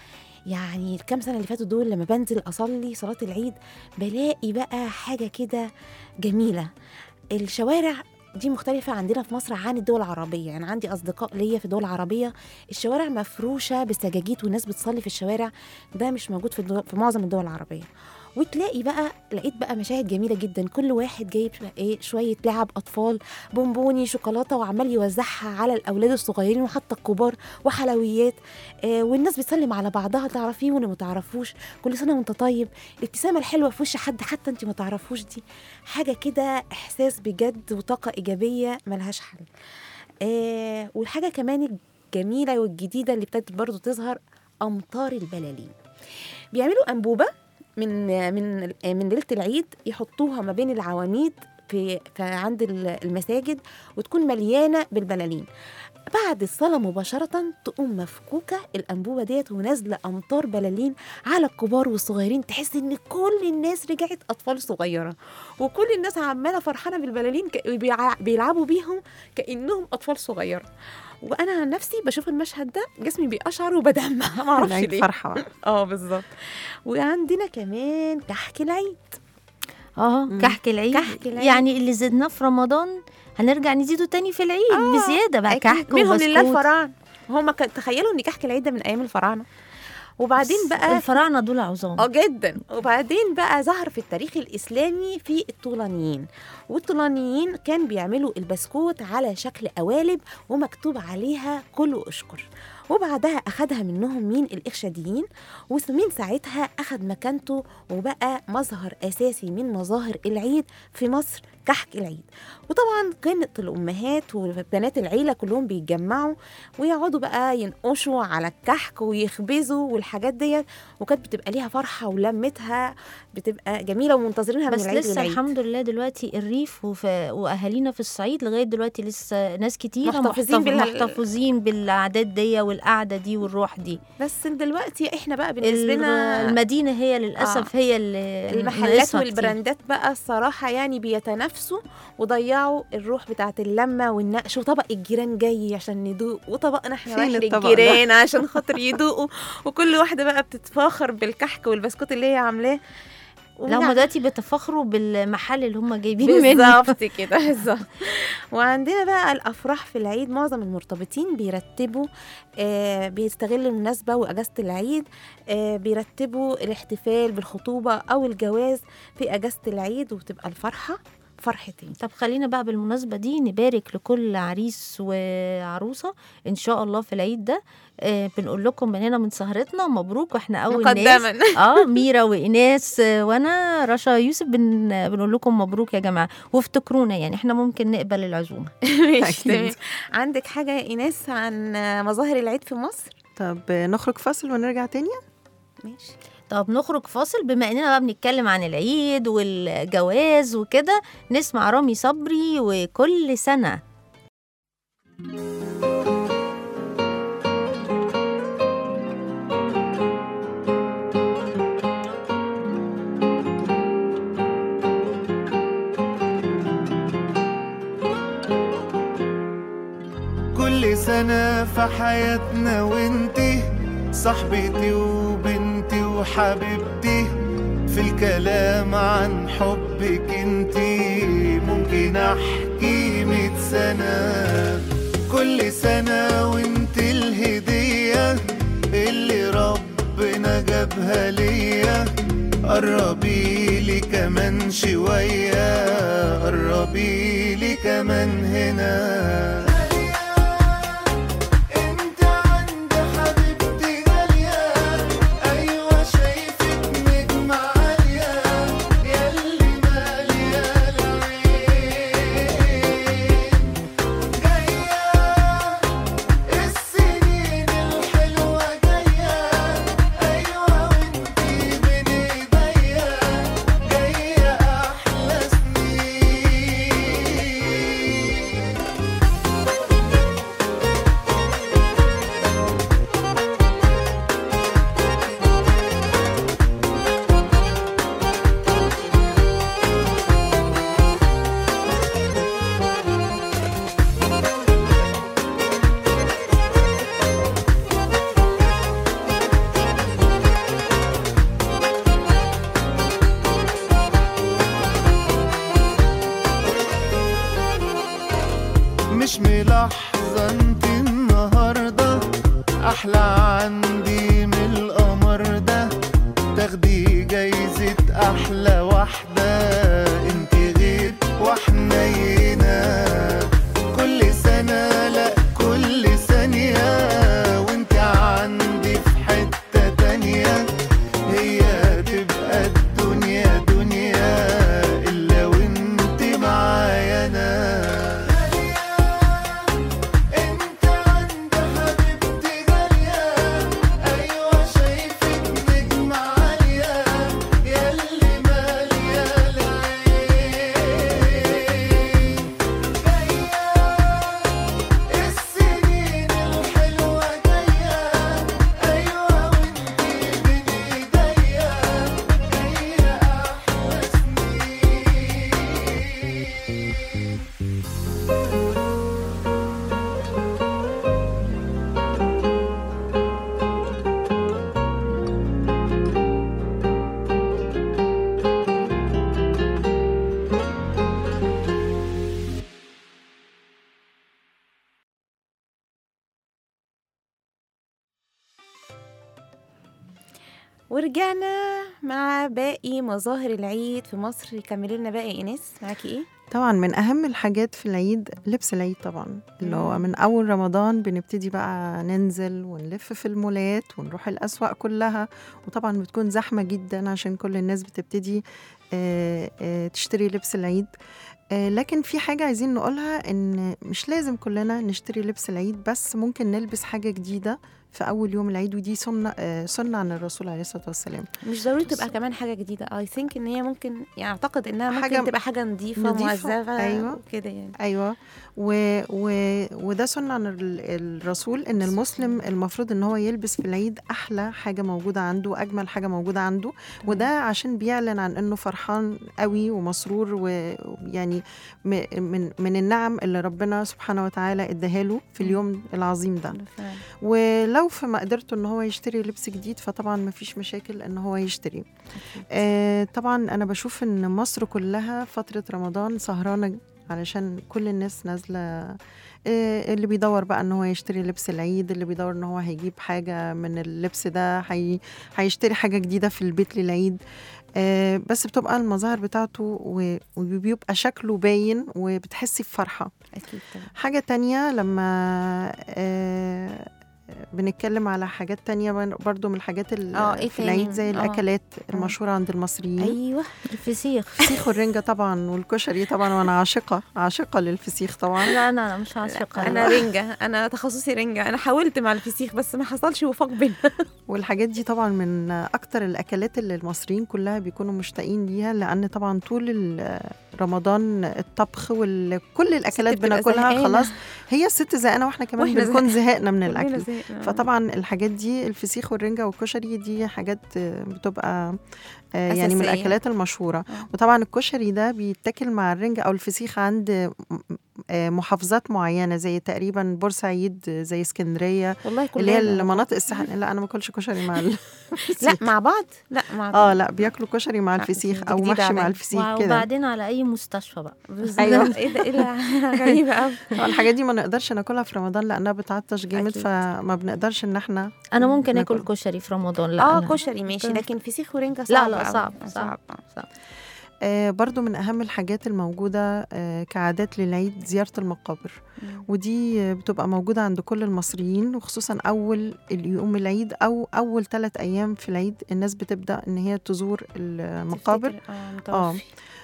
يعني الكام سنه اللي فاتوا دول لما بنزل اصلي صلاه العيد بلاقي بقى حاجه كده جميله الشوارع دي مختلفة عندنا في مصر عن الدول العربية يعني عندي أصدقاء ليا في الدول العربية الشوارع مفروشة بالسجاجيد والناس بتصلي في الشوارع ده مش موجود في, الدول في معظم الدول العربية وتلاقي بقى لقيت بقى مشاهد جميله جدا كل واحد جايب بقى ايه شويه لعب اطفال بونبوني شوكولاته وعمال يوزعها على الاولاد الصغيرين وحتى الكبار وحلويات آه والناس بتسلم على بعضها تعرفيه واللي ما تعرفوش كل سنه وانت طيب الابتسامه الحلوه في وش حد حتى انت ما تعرفوش دي حاجه كده احساس بجد وطاقه ايجابيه ملهاش حل آه والحاجه كمان الجميله والجديده اللي ابتدت برضو تظهر امطار البلالين بيعملوا انبوبه من من من ليله العيد يحطوها ما بين العواميد في, في عند المساجد وتكون مليانه بالبلالين بعد الصلاة مباشرة تقوم مفكوكة الأنبوبة ديت ونازلة أمطار بلالين على الكبار والصغيرين تحس إن كل الناس رجعت أطفال صغيرة وكل الناس عمالة فرحانة بالبلالين ك- بيع- بيلعبوا بيهم كأنهم أطفال صغيرة وأنا عن نفسي بشوف المشهد ده جسمي بيقشعر وبدمع معرفش العيد ليه فرحه بقى. اه بالظبط وعندنا كمان كحك العيد اه مم. كحك العيد كحك العيد. يعني اللي زدناه في رمضان هنرجع نزيده تاني في العيد آه، بزياده بقى أكيد. كحك منهم لله وبسكوت الفراعنه هم ك- تخيلوا ان كحك العيد ده من ايام الفراعنه وبعدين بقى الفراعنه دول عظام اه جدا وبعدين بقى ظهر في التاريخ الاسلامي في الطولانيين والطولانيين كان بيعملوا البسكوت على شكل قوالب ومكتوب عليها كل واشكر وبعدها اخدها منهم مين الاخشديين ومن ساعتها اخد مكانته وبقى مظهر اساسي من مظاهر العيد في مصر كحك العيد وطبعا كانت الامهات وبنات العيله كلهم بيتجمعوا ويقعدوا بقى ينقشوا على الكحك ويخبزوا والحاجات ديت وكانت بتبقى ليها فرحه ولمتها بتبقى جميله ومنتظرينها بس من العيد لسه للعيد الحمد لله دلوقتي الريف وف... واهالينا في الصعيد لغايه دلوقتي لسه ناس كتيره محتفظين بال- محتفظين بالعادات دي والقعده دي والروح دي بس دلوقتي احنا بقى بالنسبه ال- لنا المدينه هي للاسف هي اللي المحلات ناقصها كتير. والبراندات بقى الصراحة يعني بيتنافسوا وضيعوا الروح بتاعت اللمة والنقش وطبق الجيران جاي عشان ندوق وطبقنا احنا فين رايح الطبق ده؟ للجيران عشان خاطر يدوقوا وكل واحدة بقى بتتفاخر بالكحك والبسكوت اللي هي عاملاه لا هم ونع- دلوقتي بيتفاخروا بالمحل اللي هم جايبين منه بالظبط كده بالظبط وعندنا بقى الافراح في العيد معظم المرتبطين بيرتبوا آه بيستغلوا المناسبه واجازه العيد آه بيرتبوا الاحتفال بالخطوبه او الجواز في اجازه العيد وبتبقى الفرحه فرحتين طب خلينا بقى بالمناسبة دي نبارك لكل عريس وعروسة إن شاء الله في العيد ده آه بنقول لكم من هنا من سهرتنا مبروك واحنا أول ناس مقدما اه ميرا وإناس آه، وأنا رشا يوسف بن بنقول لكم مبروك يا جماعة وافتكرونا يعني احنا ممكن نقبل العزومة ماشي أكيد. تمام عندك حاجه يا ايناس عن مظاهر العيد في مصر طب نخرج فاصل ونرجع تاني ماشي طب نخرج فاصل بما اننا بقى بنتكلم عن العيد والجواز وكده نسمع رامي صبري وكل سنة كل سنة في حياتنا وانتي صاحبتي وبنتي وحبيبتي في الكلام عن حبك انتي ممكن احكي مية سنة كل سنة وانتي الهدية اللي ربنا جابها ليا قربي لي كمان شوية قربي لي كمان هنا انت عند حبيبتي غالية ايوه شايفك نجمة عالية ياللي مالية العين جاية السنين الحلوة جاية ايوه وانتي بين ايديا جاية احلى سنين احلى عندي من القمر ده تاخدي جايزة احلى واحدة انت غير وحنينة كل سنة لا كل ثانية وانت عندي في حتة تانية هي تبقى الدنيا دنيا الا وانت معايا انا انت عند حبيبتي غالية ايوه شايفك نجمة عالية ياللي مالية العين جاية السنين الحلوة جاية ايوه وانتي بين ايديا جاية احلى سنين ورجعنا مع باقي مظاهر العيد في مصر كملي لنا باقي ايناس معاكي ايه طبعا من اهم الحاجات في العيد لبس العيد طبعا اللي هو مم. من اول رمضان بنبتدي بقى ننزل ونلف في المولات ونروح الاسواق كلها وطبعا بتكون زحمه جدا عشان كل الناس بتبتدي آه، آه، تشتري لبس العيد آه، لكن في حاجة عايزين نقولها إن مش لازم كلنا نشتري لبس العيد بس ممكن نلبس حاجة جديدة في أول يوم العيد ودي سنة آه، سنة عن الرسول عليه الصلاة والسلام مش ضروري تبقى كمان حاجه جديده اي ثينك ان هي ممكن يعني اعتقد انها ممكن حاجة تبقى حاجه نظيفه نضيفة، مؤذفه أيوة. وكده يعني ايوه و... و... وده سنه عن ال- الرسول ان المسلم المفروض ان هو يلبس في العيد احلى حاجه موجوده عنده واجمل حاجه موجوده عنده وده عشان بيعلن عن انه فرحان قوي ومسرور ويعني م... من من النعم اللي ربنا سبحانه وتعالى اداها له في اليوم العظيم ده فعلا. ولو في مقدرته ان هو يشتري لبس جديد فطبعا ما فيش مشاكل ان هو يشتري آه طبعا انا بشوف ان مصر كلها فتره رمضان سهرانه علشان كل الناس نازله آه اللي بيدور بقى ان هو يشتري لبس العيد اللي بيدور ان هو هيجيب حاجه من اللبس ده هي هيشتري حاجه جديده في البيت للعيد آه بس بتبقى المظاهر بتاعته و- وبيبقى شكله باين وبتحسي بفرحه اكيد طبعا حاجة تانية لما آه بنتكلم على حاجات تانية بن- برضو من الحاجات ال- آه، إيه في العيد تاني؟ زي آه. الأكلات المشهورة عند المصريين ايوه الفسيخ الفسيخ والرنجة طبعا والكشري طبعا وأنا عاشقة عاشقة للفسيخ طبعا لا انا انا مش عاشقه انا رنجه انا تخصصي رنجه انا حاولت مع الفسيخ بس ما حصلش وفاق بينا والحاجات دي طبعا من أكتر الأكلات اللي المصريين كلها بيكونوا مشتاقين ليها لأن طبعا طول ال- رمضان الطبخ وكل الأكلات بتبقى بناكلها زهقانة. خلاص هي الست زهقانة واحنا كمان وإحنا بنكون زهقنا من كلنا الأكل زهقنا. فطبعا الحاجات دي الفسيخ والرنجة والكشري دي حاجات آه، بتبقى آه، يعني من أساسية. الأكلات المشهورة آه. وطبعا الكشري ده بيتاكل مع الرنجة أو الفسيخ عند م- آه، محافظات معينة زي تقريبا بورسعيد آه، زي اسكندرية والله كلنا اللي هي المناطق الساحل لا أنا ما باكلش كشري مع لا الفسيخ مع بعض لا مع اه لا بياكلوا كشري مع لا، الفسيخ دي او جديدة محشي مع عليا. الفسيخ كده وبعدين على اي مستشفى بقى أيوة. ايه ده ايه ده غريبه قوي طبعا الحاجات دي ما نقدرش ناكلها في رمضان لانها بتعطش جامد أكيد. فما بنقدرش ان احنا انا ممكن اكل ناكل. كشري في رمضان لا اه أنا- كشري ماشي لكن فسيخ ورنجه لا، صعب لا، أوي. صعب، آه، صعب. آه. آه برضو من أهم الحاجات الموجودة آه كعادات للعيد زيارة المقابر مم. ودي آه، بتبقى موجودة عند كل المصريين وخصوصا أول يوم العيد أو أول ثلاث أيام في العيد الناس بتبدأ إن هي تزور المقابر تفتكر- اه متوفي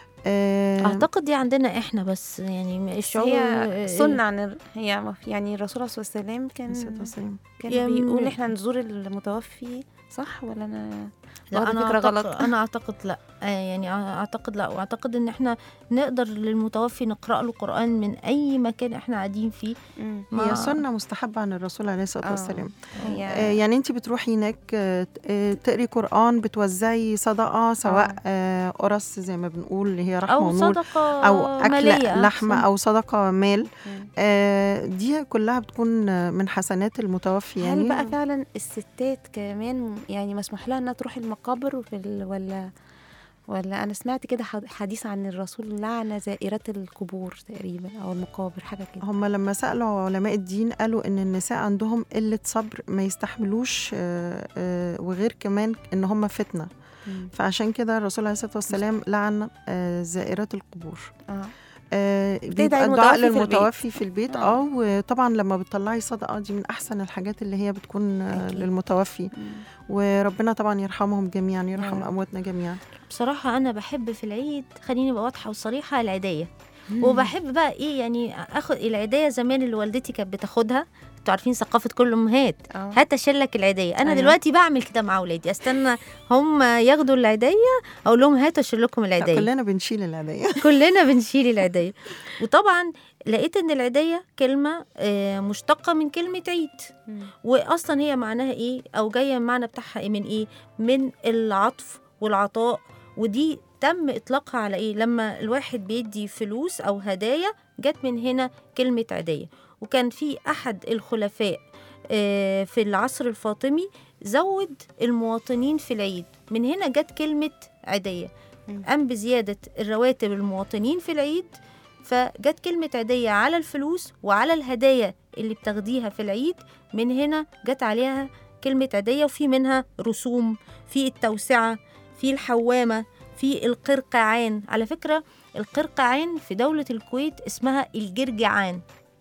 آه اعتقد دي عندنا احنا بس يعني الشعور هي سنة عن ال- هي يعني الرسول صلى الله عليه وسلم كان الصلاة والسلام. كان يم- بيقول احنا نزور المتوفي صح ولا انا لا واخدة انا فكرة أعتقد غلط انا اعتقد لا آه يعني اعتقد لا واعتقد ان احنا نقدر للمتوفي نقرا له قران من اي مكان احنا قاعدين فيه مم. ما- هي سنة مستحبة عن الرسول عليه الصلاة آه. والسلام آه هي يعني انت بتروحي هناك آه، آه، تقري قرآن بتوزعي صدقة سواء آه، قرص زي ما بنقول اللي هي رحمة او ونور صدقه او اكل مالية لحمه أحسن. او صدقه مال مم. آه، دي كلها بتكون آه، من حسنات المتوفي يعني هل بقى فعلا الستات كمان يعني مسموح لها انها تروح المقابر في ال... ولا ولا انا سمعت كده حد- حديث عن الرسول لعن زائرات القبور تقريبا او المقابر حاجه كده هم لما سألوا علماء الدين قالوا إن النساء عندهم قلة صبر ما يستحملوش آه، آه، وغير كمان إن هم فتنة مم. فعشان كده الرسول عليه الصلاة والسلام لعن آه، زائرات القبور اه آه، بتدعي بيبقى الدعاء المتوفي في البيت. للمتوفي في البيت آه. اه وطبعا لما بتطلعي صدقة دي من أحسن الحاجات اللي هي بتكون آه، أكيد. للمتوفي مم. وربنا طبعا يرحمهم جميعا يرحم رب. أمواتنا جميعا بصراحة أنا بحب في العيد خليني أبقى واضحة وصريحة العيدية وبحب بقى إيه يعني آخد العيدية زمان اللي والدتي كانت بتاخدها انتوا عارفين ثقافة كل أمهات اه هات اشيل لك العيدية أنا أيوة. دلوقتي بعمل كده مع أولادي أستنى هم ياخدوا العيدية أقول لهم هاتوا أشيل لكم لا، العيدية كلنا بنشيل العيدية كلنا بنشيل العيدية وطبعا لقيت ان العيدية كلمة آه، مشتقة من كلمة عيد مم. واصلا هي معناها ايه او جايه المعنى بتاعها إيه من ايه من العطف والعطاء ودي تم اطلاقها على ايه لما الواحد بيدي فلوس او هدايا جت من هنا كلمه عيديه وكان في احد الخلفاء آه، في العصر الفاطمي زود المواطنين في العيد من هنا جت كلمه عيديه مم. قام بزياده الرواتب المواطنين في العيد فجت كلمة عيدية على الفلوس وعلى الهدايا اللي بتاخديها في العيد من هنا جت عليها كلمة عيدية وفي منها رسوم في التوسعة في الحوامة في القرقعان على فكرة القرقعان في دولة الكويت اسمها الجرجعان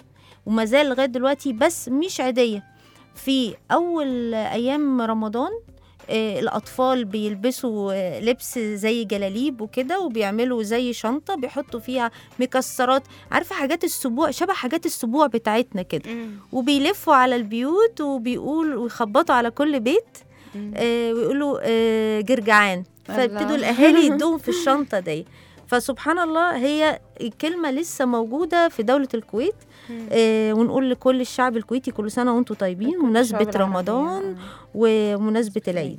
وما زال لغاية دلوقتي بس مش عيدية في أول أيام رمضان آه، الأطفال بيلبسوا آه، لبس زي جلاليب وكده وبيعملوا زي شنطة بيحطوا فيها مكسرات عارفة حاجات السبوع شبه حاجات السبوع بتاعتنا كده مم. وبيلفوا على البيوت وبيقول ويخبطوا على كل بيت مم. آه ويقولوا آه جرجعان فابتدوا الله. الاهالي يدوهم في الشنطه دي فسبحان الله هي الكلمه لسه موجوده في دوله الكويت مم. آه ونقول لكل الشعب الكويتي كل سنه وانتم طيبين كل مناسبه الشعوب العربية. رمضان آه. ومناسبه العيد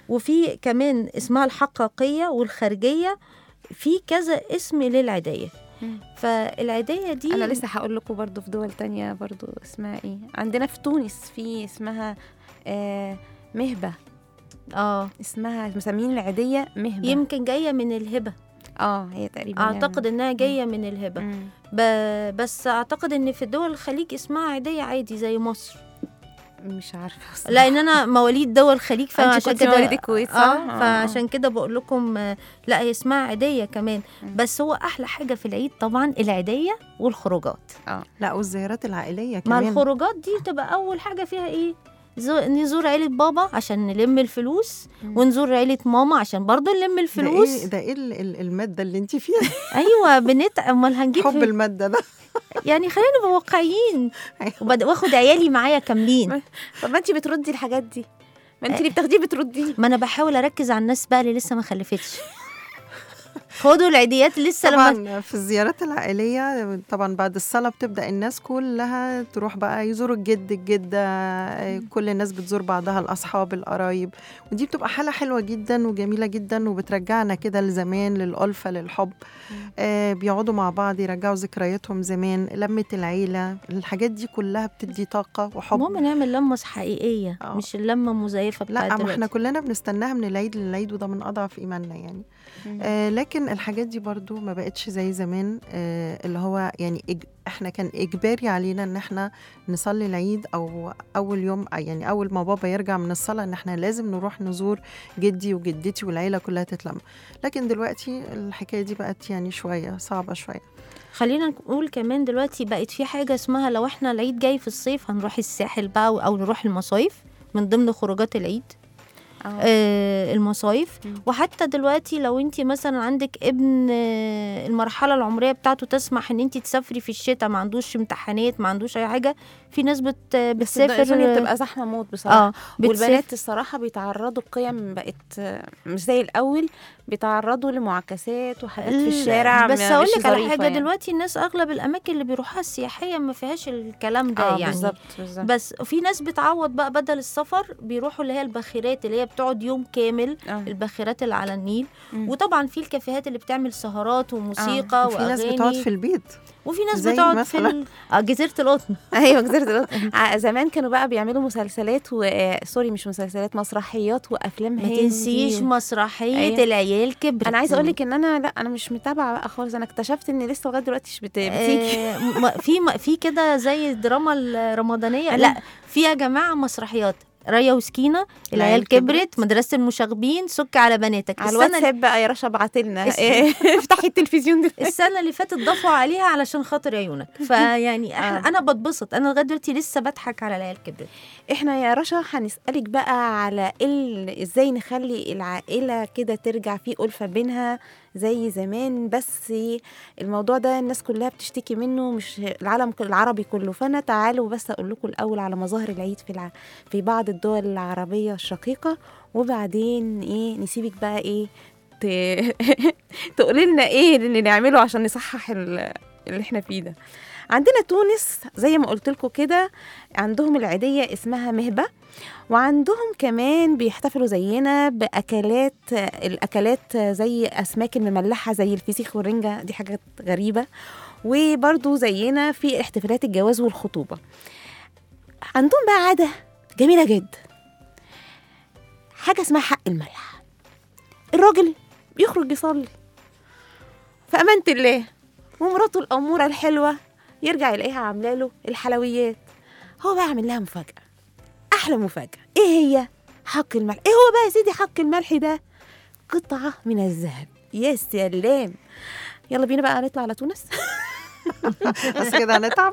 وفي كمان اسمها الحقيقيه والخارجيه في كذا اسم للعيديه مم. فالعيديه دي انا لسه هقول لكم برضو في دول تانية برضو اسمها ايه عندنا في تونس في اسمها آه مهبة اه اسمها مسمين العيدية مهبة يمكن جايه من الهبه اه هي تقريبا اعتقد انها جايه من الهبه مم. ب... بس اعتقد ان في دول الخليج اسمها عاديه عادي زي مصر مش عارفة بصراحة. لان انا مواليد دول الخليج انت فعشان كنت كده مواليد الكويت صح؟ اه فعشان كده بقول لكم آه، لا هي اسمها عاديه كمان مم. بس هو احلى حاجه في العيد طبعا العيديه والخروجات لا والزيارات العائلية مع كمان الخروجات دي تبقى اول حاجه فيها ايه زو- نزور عيلة بابا عشان نلم الفلوس مم. ونزور عيلة ماما عشان برضو نلم ده الفلوس ايه ده ايه ال- ال- المادة اللي انت فيها ايوه بنت امال هنجيب حب في- المادة ده يعني خلينا نبقى واقعيين أيوة. وبد- واخد عيالي معايا كاملين طب ما انت بتردي الحاجات دي ما انت اللي بتاخديه بترديه ما انا بحاول اركز على الناس بقى اللي لسه ما خلفتش خدوا العيديات لسه لما طبعا في الزيارات العائلية طبعا بعد الصلاة بتبدأ الناس كلها تروح بقى يزوروا الجد الجدة آه، كل الناس بتزور بعضها الأصحاب القرايب ودي بتبقى حالة حلوة جدا وجميلة جدا وبترجعنا كده لزمان للألفة للحب آه بيقعدوا مع بعض يرجعوا ذكرياتهم زمان لمة العيلة الحاجات دي كلها بتدي طاقة وحب المهم نعمل لمة حقيقية آه. مش اللمة مزيفة لا بتاعت ما احنا دلوقتي كلنا بنستناها من العيد للعيد وده من اضعف ايماننا يعني آه لكن الحاجات دي برضو ما بقتش زي زمان آه اللي هو يعني إج... احنا كان اجباري علينا ان احنا نصلي العيد او اول يوم يعني اول ما بابا يرجع من الصلاه ان احنا لازم نروح نزور جدي وجدتي والعيله كلها تتلم لكن دلوقتي الحكايه دي بقت يعني شويه صعبه شويه خلينا نقول كمان دلوقتي بقت في حاجة اسمها لو احنا العيد جاي في الصيف هنروح الساحل بقى أو نروح المصايف من ضمن خروجات العيد آه. آه المصايف مم. وحتى دلوقتي لو انت مثلا عندك ابن آه المرحله العمريه بتاعته تسمح ان انت تسافري في الشتاء ما عندوش امتحانات ما عندوش اي حاجه في ناس بت بس بتسافر الدنيا بتبقى زحمه موت بصراحه اه بتسافر والبنات الصراحه بيتعرضوا القيم بقت آه، مش زي الاول بيتعرضوا لمعاكسات وحاجات في الشارع بس ما- اقول مش لك على ظريفة حاجه يعني. دلوقتي الناس اغلب الاماكن اللي بيروحوها السياحيه ما فيهاش الكلام ده اه يعني بالظبط بالظبط بس في ناس بتعوض بقى بدل السفر بيروحوا اللي هي الباخرات اللي هي بتقعد يوم كامل آه. الباخرات اللي على النيل مم. وطبعا في الكافيهات اللي بتعمل سهرات وموسيقى وفي ناس واغاني بتقعد في البيت وفي ناس زي بتقعد في مثلاً ال... آه جزيره القطن ايوه جزيره القط ع- زمان كانوا بقى بيعملوا مسلسلات و آه، سوري مش مسلسلات مسرحيات وافلام ما هندي تنسيش و- مسرحيه أيوة. العيال كبرت انا عايزه اقول لك ان انا لا انا مش متابعه بقى خالص انا اكتشفت ان لسه لغايه دلوقتي مش بت- بتيجي آه، م- في م- في كده زي الدراما الرمضانيه أنا- لا في يا جماعه مسرحيات ريا وسكينه العيال كبرت كبرت. مدرسه المشاغبين سك على بناتك على السنه الواتساب بقى يا رشا ابعت لنا الس- إيه، افتحي التلفزيون دلوقتي السنه اللي فاتت ضافوا عليها علشان خاطر عيونك فيعني إحنا- انا بتبسط انا لغايه دلوقتي لسه بضحك على العيال كبرت احنا يا رشا هنسألك بقى على ال... ازاي نخلي العائلة كده ترجع في ألفة بينها زي زمان بس الموضوع ده الناس كلها بتشتكي منه مش العالم كل- العربي كله فانا تعالوا بس اقول لكم الاول على مظاهر العيد في الع... في بعض الدول العربية الشقيقة وبعدين ايه نسيبك بقى ايه ت... تقولي لنا ايه اللي نعمله عشان نصحح ال... اللي احنا فيه ده عندنا تونس زي ما قلت لكم كده عندهم العيدية اسمها مهبة وعندهم كمان بيحتفلوا زينا بأكلات الأكلات زي أسماك المملحة زي الفسيخ والرنجة دي حاجات غريبة وبرضو زينا في احتفالات الجواز والخطوبة عندهم بقى عادة جميلة جدا حاجة اسمها حق الملح الراجل بيخرج يصلي في أمانة الله ومراته الأمورة الحلوة يرجع يلاقيها عاملة له الحلويات هو بقى عامل لها مفاجأة أحلى مفاجأة إيه هي؟ حق الملح إيه هو بقى يا سيدي حق الملح ده؟ قطعة من الذهب يا سلام يلا بينا بقى نطلع على تونس بس كده هنتعب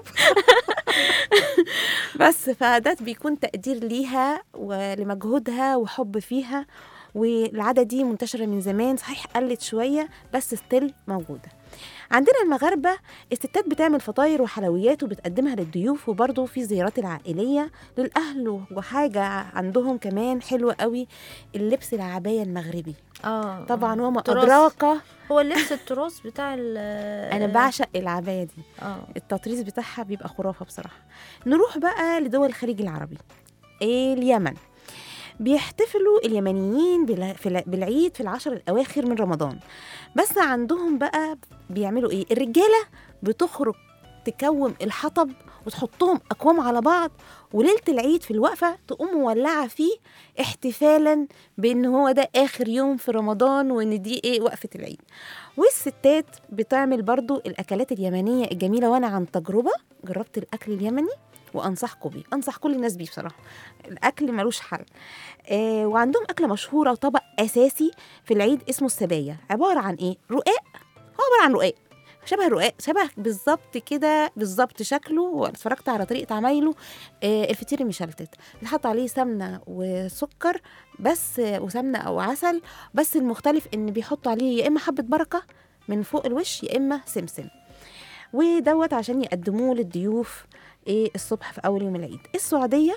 بس فده بيكون تقدير ليها ولمجهودها وحب فيها والعادة دي منتشرة من زمان صحيح قلت شوية بس ستيل موجودة عندنا المغاربة الستات بتعمل فطاير وحلويات وبتقدمها للضيوف وبرضه في الزيارات العائلية للأهل وحاجة عندهم كمان حلوة قوي اللبس العباية المغربي اه طبعا وما تراث. أدراك هو اللبس التراث بتاع ال أنا بعشق العباية دي اه التطريز بتاعها بيبقى خرافة بصراحة نروح بقى لدول الخليج العربي إيه اليمن بيحتفلوا اليمنيين بال- في الع- بالعيد في العشر الأواخر من رمضان بس عندهم بقى بيعملوا إيه الرجالة بتخرج تكوم الحطب وتحطهم أكوام على بعض وليلة العيد في الوقفة تقوم مولعة فيه احتفالا بأن هو ده آخر يوم في رمضان وإن دي إيه وقفة العيد والستات بتعمل برضو الأكلات اليمنية الجميلة وأنا عن تجربة جربت الأكل اليمني وأنصحكم بيه أنصح كل الناس بيه بصراحة الأكل ملوش حل آه وعندهم أكلة مشهورة وطبق أساسي في العيد اسمه السباية عبارة عن إيه؟ رقاق هو عبارة عن رقاق شبه الرقاق شبه بالظبط كده بالظبط شكله واتفرجت على طريقه عمايله آه الفطير المشلتت بيتحط عليه سمنه وسكر بس آه، وسمنه او عسل بس المختلف ان بيحطوا عليه يا اما حبه بركه من فوق الوش يا اما سمسم ودوت عشان يقدموه للضيوف ايه الصبح في اول يوم العيد السعوديه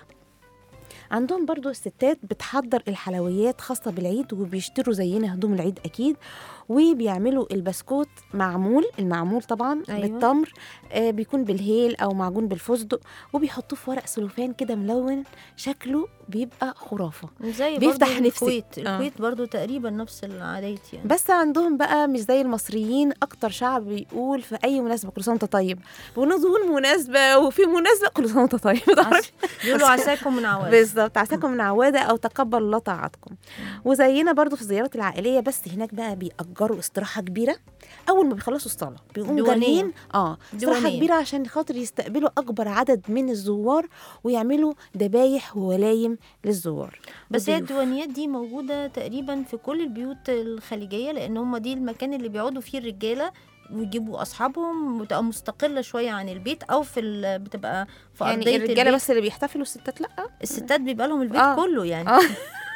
عندهم برضو الستات بتحضر الحلويات خاصة بالعيد وبيشتروا زينا هدوم العيد أكيد وبيعملوا البسكوت معمول المعمول طبعا أيوة. أيوة. بالتمر آه بيكون بالهيل أو معجون بالفستق وبيحطوه في ورق سلوفان كده ملون شكله بيبقى خرافة زي بيفتح برضو نفسي. الكويت آه. الكويت برضو تقريبا نفس العادات يعني بس عندهم بقى مش زي المصريين اكتر شعب بيقول في اي مناسبه كل سنه وانت طيب بنظهور مناسبه وفي مناسبه كل سنه وانت طيب عس- بيقولوا عساكم من عواد بالظبط عساكم من عواده او تقبل الله طاعتكم وزينا برضو في الزيارات العائليه بس هناك بقى بيأجروا استراحه كبيره اول ما بيخلصوا الصلاه بيقوموا ديوانية. جاريين اه استراحه ديوانية. كبيره عشان خاطر يستقبلوا اكبر عدد من الزوار ويعملوا ذبايح وولايم للزوار بس هي والضيوف. الديوانيات دي موجودة تقريبا في كل البيوت الخليجية لأن هم دي المكان اللي بيقعدوا فيه الرجالة ويجيبوا أصحابهم وتبقى مستقلة شوية عن البيت أو في ال- بتبقى في يعني أرضية الرجاله البيت. بس اللي بيحتفلوا الستات لا الستات بيبقى لهم البيت آه. كله يعني آه.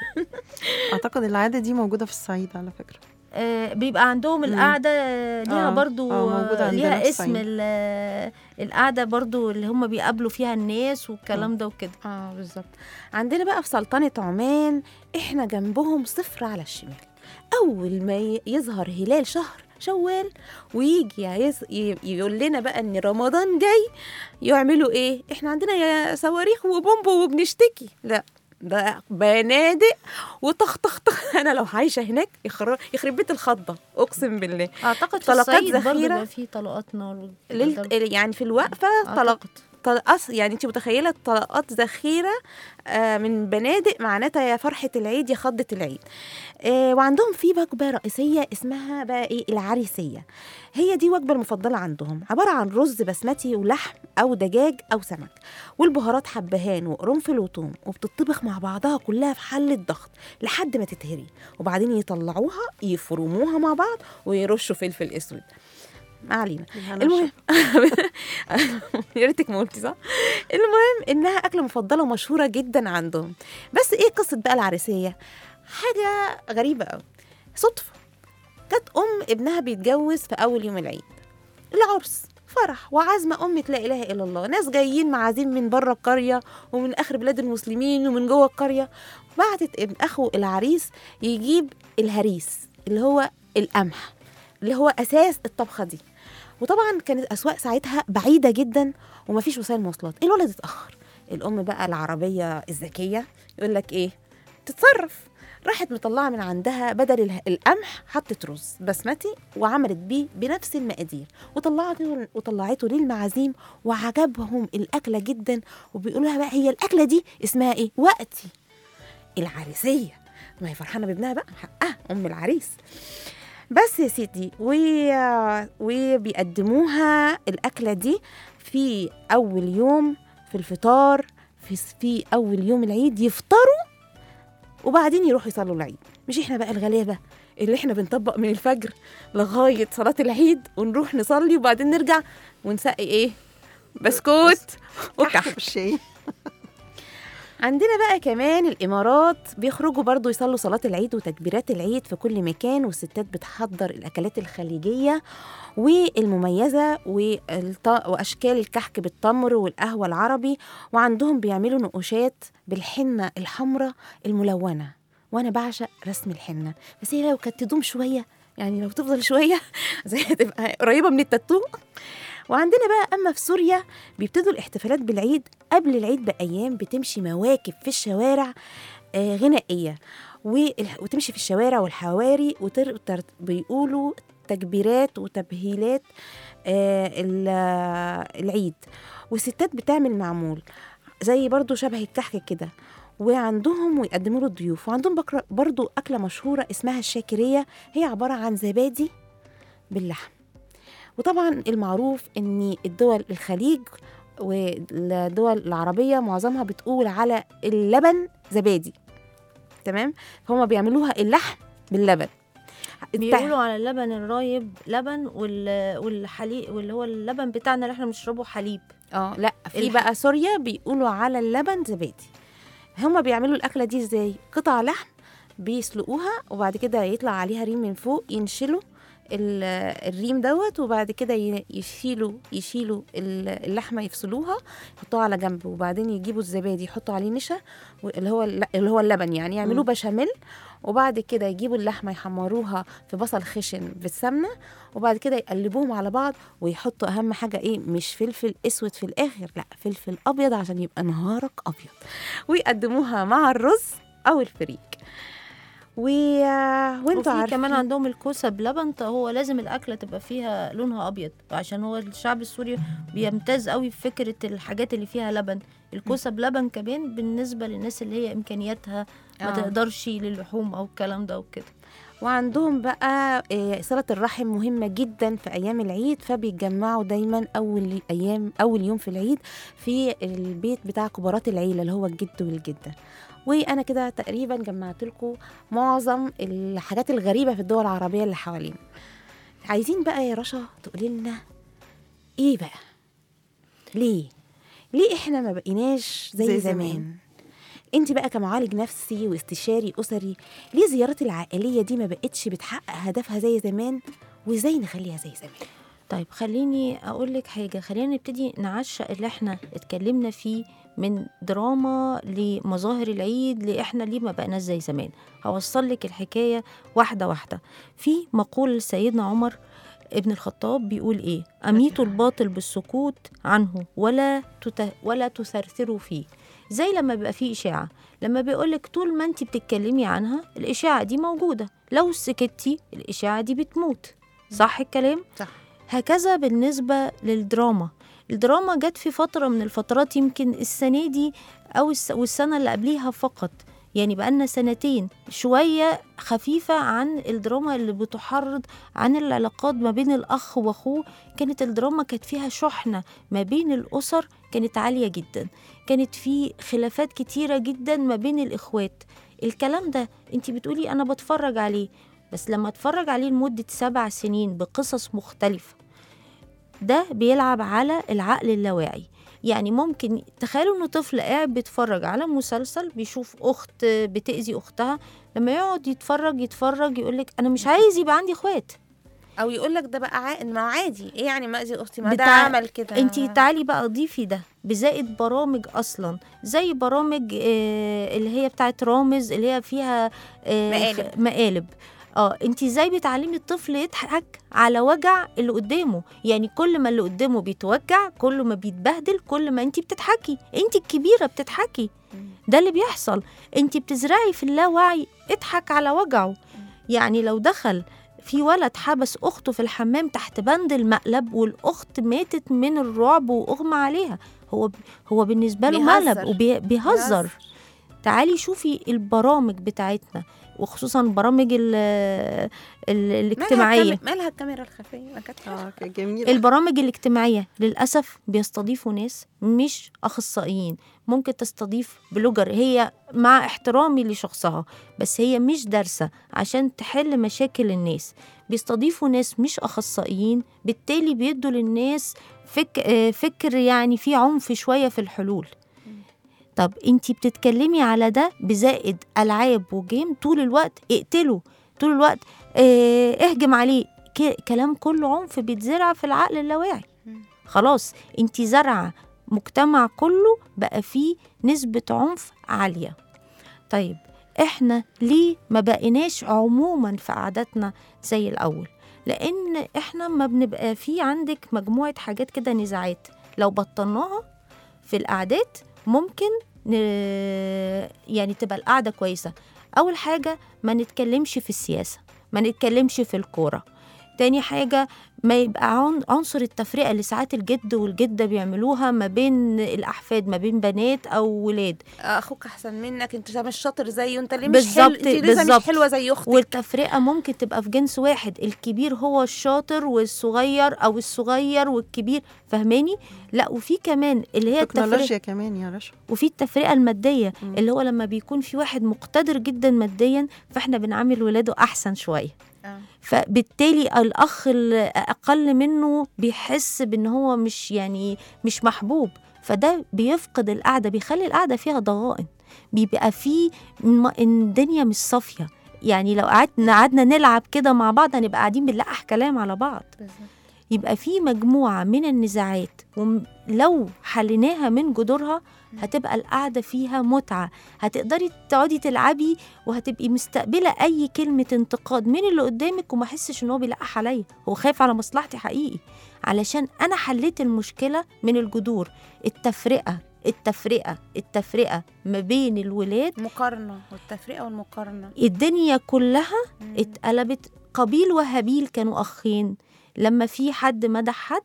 اعتقد العاده دي موجوده في الصعيد على فكره آه، بيبقى عندهم القعدة ليها آه، برضو آه، موجودة عندنا ليها في اسم الصعيد. ال- القعدة برضو اللي هم بيقابلوا فيها الناس والكلام ده وكده اه بالظبط عندنا بقى في سلطنة عمان احنا جنبهم صفر على الشمال اول ما ي- يظهر هلال شهر شوال ويجي يز... ي- يقول لنا بقى ان رمضان جاي يعملوا ايه احنا عندنا يا صواريخ وبومبو وبنشتكي لا ده بنادق وطخ طخ طخ انا لو عايشه هناك يخرب يخرب بيت الخضه اقسم بالله أعتقد في طلقات الصعيد برضو ذخيرة. بيبقى فيه طلقات نار ليلة يعني في الوقفة طلق أعتقد طلقات يعني انت متخيله طلقات ذخيره آه، من بنادق معناتها يا فرحه العيد يا خضه العيد آه، وعندهم في وجبه رئيسيه اسمها بقى ايه العريسيه هي دي وجبه المفضله عندهم عباره عن رز بسمتي ولحم او دجاج او سمك والبهارات حبهان وقرنفل وثوم وبتطبخ مع بعضها كلها في حله ضغط لحد ما تتهري وبعدين يطلعوها يفرموها مع بعض ويرشوا فلفل اسود ما علينا بالهنا المهم يا ريتك ما قلتي صح المهم انها اكله مفضله ومشهوره جدا عندهم بس ايه قصه بقى العريسيه حاجه غريبه قوي صدفه كانت ام ابنها بيتجوز في اول يوم العيد العرس فرح وعزمة أمة لا إله إلا الله ناس جايين معازيم من بره القرية ومن آخر بلاد المسلمين ومن جوه القرية بعتت ابن أخو العريس يجيب الهريس اللي هو القمح اللي هو أساس الطبخة دي وطبعا كانت الأسواق ساعتها بعيدة جدا ومفيش وسائل مواصلات الولد اتأخر الأم بقى العربية الذكية يقول لك إيه تتصرف راحت مطلعة من عندها بدل اله- القمح حطت رز بسمتي وعملت بيه بنفس المقادير وطلعته وطلعته للمعازيم وعجبهم الأكلة جدا وبيقولوا لها بقى هي الأكلة دي اسمها إيه؟ وقتي العريسية ما هي فرحانة بابنها بقى حقها أم العريس بس يا سيدي و... وبيقدموها الأكلة دي في أول يوم في الفطار في في أول يوم العيد يفطروا وبعدين يروحوا يصلوا العيد مش احنا بقى الغلابة اللي احنا بنطبق من الفجر لغاية صلاة العيد ونروح نصلي وبعدين نرجع ونسقي ايه بسكوت وكحك بالشاي عندنا بقى كمان الإمارات بيخرجوا برضو يصلوا صلاة العيد وتكبيرات العيد في كل مكان والستات بتحضر الأكلات الخليجية والمميزة والط... وأشكال الكحك بالتمر والقهوة العربي وعندهم بيعملوا نقوشات بالحنة الحمراء الملونة وأنا بعشق رسم الحنة بس هي لو كانت تدوم شوية يعني لو تفضل شوية زي تبقى قريبة من التاتو وعندنا بقى أما في سوريا بيبتدوا الاحتفالات بالعيد قبل العيد بأيام بتمشي مواكب في الشوارع آه، غنائية وال- وتمشي في الشوارع والحواري وتر... تر- بيقولوا تكبيرات وتبهيلات آه، ال- آه، العيد والستات بتعمل معمول زي برضو شبه الكحك كده وعندهم ويقدموا له الضيوف وعندهم بكرة برضو أكلة مشهورة اسمها الشاكرية هي عبارة عن زبادي باللحم وطبعا المعروف ان الدول الخليج والدول العربية معظمها بتقول على اللبن زبادي تمام فهم بيعملوها اللحم باللبن بيقولوا على اللبن الرايب لبن وال... والحليب واللي هو اللبن بتاعنا اللي احنا بنشربه حليب اه لا في الح- بقى سوريا بيقولوا على اللبن زبادي هما بيعملوا الاكله دي ازاي قطع لحم بيسلقوها وبعد كده يطلع عليها ريم من فوق ينشلوا ال- الريم دوت وبعد كده ي- يشيلوا يشيلوا ال- اللحمه يفصلوها يحطوها على جنب وبعدين يجيبوا الزبادي يحطوا عليه نشا و- اللي هو الل- اللي هو اللبن يعني يعملوه بشاميل وبعد كده يجيبوا اللحمه يحمروها في بصل خشن بالسمنه وبعد كده يقلبوهم على بعض ويحطوا اهم حاجه ايه مش فلفل اسود في الاخر لا فلفل ابيض عشان يبقى نهارك ابيض ويقدموها مع الرز او الفريك و... وانتوا وفي عارفين كمان عندهم الكوسه بلبن ط- هو لازم الاكله تبقى فيها لونها ابيض عشان هو الشعب السوري بيمتاز قوي في فكره الحاجات اللي فيها لبن الكوسه بلبن كمان بالنسبه للناس اللي هي امكانياتها ما آه. تقدرش للحوم او الكلام ده وكده وعندهم بقى آه، صلة الرحم مهمة جدا في أيام العيد فبيتجمعوا دايما أول أيام أول يوم في العيد في البيت بتاع كبارات العيلة اللي هو الجد والجدة وأنا كده تقريبا جمعت لكم معظم الحاجات الغريبة في الدول العربية اللي حوالينا عايزين بقى يا رشا تقولي لنا إيه بقى ليه ليه إحنا ما بقيناش زي, زي زي زمان, زمان. زمان. انت بقى كمعالج نفسي واستشاري اسري ليه زيارات العائليه دي ما بقتش بتحقق هدفها زي زمان وازاي نخليها زي زمان طيب خليني اقول لك حاجه خلينا نبتدي نعشق اللي احنا اتكلمنا فيه من دراما لمظاهر العيد لاحنا ليه ما بقناش زي زمان هوصل لك الحكايه واحده واحده في مقول لسيدنا عمر ابن الخطاب بيقول ايه اميتوا الباطل بالسكوت عنه ولا تت... ولا تثرثروا فيه زي لما بيبقى فيه اشاعه لما بيقولك طول ما انت بتتكلمي عنها الاشاعه دي موجوده لو سكتي الاشاعه دي بتموت صح الكلام صح هكذا بالنسبة للدراما الدراما جت في فترة من الفترات يمكن السنة دي أو الس- والسنة اللي قبليها فقط يعني بقالنا سنتين شوية خفيفة عن الدراما اللي بتحرض عن العلاقات ما بين الأخ وأخوه كانت الدراما كانت فيها شحنة ما بين الأسر كانت عالية جدا كانت في خلافات كتيرة جدا ما بين الإخوات الكلام ده انت بتقولي أنا بتفرج عليه بس لما اتفرج عليه لمدة سبع سنين بقصص مختلفة ده بيلعب على العقل اللاواعي يعني ممكن تخيلوا انه طفل قاعد بيتفرج على مسلسل بيشوف اخت بتأذي اختها لما يقعد يتفرج يتفرج يقولك انا مش عايز يبقى عندي اخوات او يقول لك ده بقى عا... ما هو عادي ايه يعني ما اذي اختي ما ده بتاع- عمل كده انتي تعالي بقى ضيفي ده بزائد برامج اصلا زي برامج آه اللي هي بتاعت رامز اللي هي فيها آه مقالب. خ- مقالب اه انتي ازاي بتعلمي الطفل يضحك على وجع اللي قدامه يعني كل ما اللي قدامه بيتوجع كل ما بيتبهدل كل ما انتي بتضحكي انتي الكبيره بتضحكي ده اللي بيحصل انتي بتزرعي في اللاوعي اضحك على وجعه يعني لو دخل في ولد حبس اخته في الحمام تحت بند المقلب والاخت ماتت من الرعب واغمى عليها هو هو بالنسبه له بيهزر. مقلب وبيهزر تعالي شوفي البرامج بتاعتنا وخصوصا برامج ال ال الاجتماعيه مالها, الكام... مالها الكاميرا الخفيه ما كانت اه كانت جميل البرامج الاجتماعية للأسف بيستضيفوا ناس مش أخصائيين ممكن تستضيف بلوجر هي مع احترامي لشخصها بس هي مش دارسة عشان تحل مشاكل الناس بيستضيفوا ناس مش أخصائيين بالتالي بيدوا للناس فك... آه، فكر يعني في عنف شوية في الحلول طب انتي بتتكلمي على ده بزائد ألعاب وجيم طول الوقت اقتله طول الوقت اه اهجم عليه ك- كلام كله عنف بيتزرع في العقل اللاواعي خلاص انت زرعه مجتمع كله بقى فيه نسبة عنف عالية طيب احنا ليه ما بقيناش عموما في قعداتنا زي الأول لأن احنا ما بنبقى في عندك مجموعة حاجات كده نزاعات لو بطلناها في القعدات ممكن ن... يعني تبقى القعدة كويسة أول حاجة ما نتكلمش في السياسة ما نتكلمش في الكورة تاني حاجة ما يبقى عن- عنصر التفرقة اللي ساعات الجد والجدة بيعملوها ما بين الأحفاد ما بين بنات أو ولاد اخوك احسن منك انت مش شاطر زيه انت ليه مش حلو بالظبط، انت ليه بالظبط. مش حلوه زي اختك والتفرقة ممكن تبقى في جنس واحد الكبير هو الشاطر والصغير أو الصغير والكبير فهماني لا وفي كمان اللي هي التفرقة تكنولوجيا كمان يا رشا وفي التفرقة المادية مم. اللي هو لما بيكون في واحد مقتدر جدا ماديا فاحنا بنعامل ولاده أحسن شوية آه. فبالتالي الأخ الأقل منه بيحس بأن هو مش يعني مش محبوب فده بيفقد القعدة بيخلي القعدة فيها ضغائن بيبقى فيه م- إن الدنيا مش صافية يعني لو قعدنا قعدنا نلعب كده مع بعض هنبقى قاعدين بنلقح كلام على بعض بالظبط. يبقى في مجموعة من النزاعات ولو حليناها من جذورها هتبقى القعدة فيها متعة هتقدري تقعدي تلعبي وهتبقي مستقبلة أي كلمة انتقاد من اللي قدامك وما حسش إن هو بيلقح عليا هو خايف على مصلحتي حقيقي علشان أنا حليت المشكلة من الجذور التفرقة التفرقة التفرقة ما بين الولاد مقارنه والتفرقه والمقارنه الدنيا كلها مم. اتقلبت قابيل وهابيل كانوا أخين لما في حد مدح حد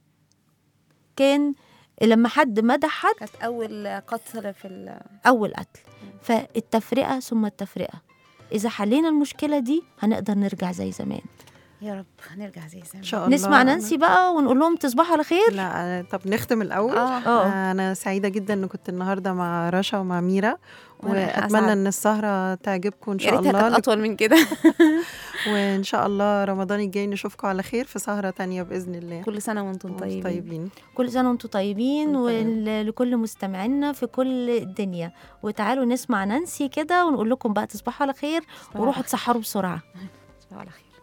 كان لما حد مدح حد كانت اول قتل في ال... أول قتل فالتفرقة ثم التفرقة إذا حلينا المشكلة دي هنقدر نرجع زي زمان يا رب هنرجع زي زمان ان شاء الله نسمع أنا- نانسي بقى ونقول لهم تصبحوا على خير لا طب نختم الاول اه اه انا سعيده جدا ان كنت النهارده مع رشا ومع ميرا وأنا واتمنى أسعد. ان السهره تعجبكم ان يا شاء ريتها كانت الله اطول من كده وان شاء الله رمضان الجاي نشوفكم على خير في سهره تانية باذن الله كل سنه وانتم وانتم طيبين طيبين كل سنة وانتم طيبين وانتم ولكل مستمعينا في كل الدنيا وتعالوا نسمع نانسي كده ونقول لكم بقى تصبحوا على خير وروحوا تسحروا بسرعة تصبحوا على خير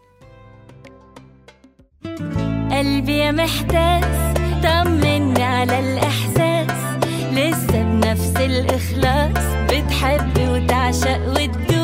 قلبي يا محتاس طمني على الإحساس لسه بنفس الإخلاص بتحب وتعشق وتدوب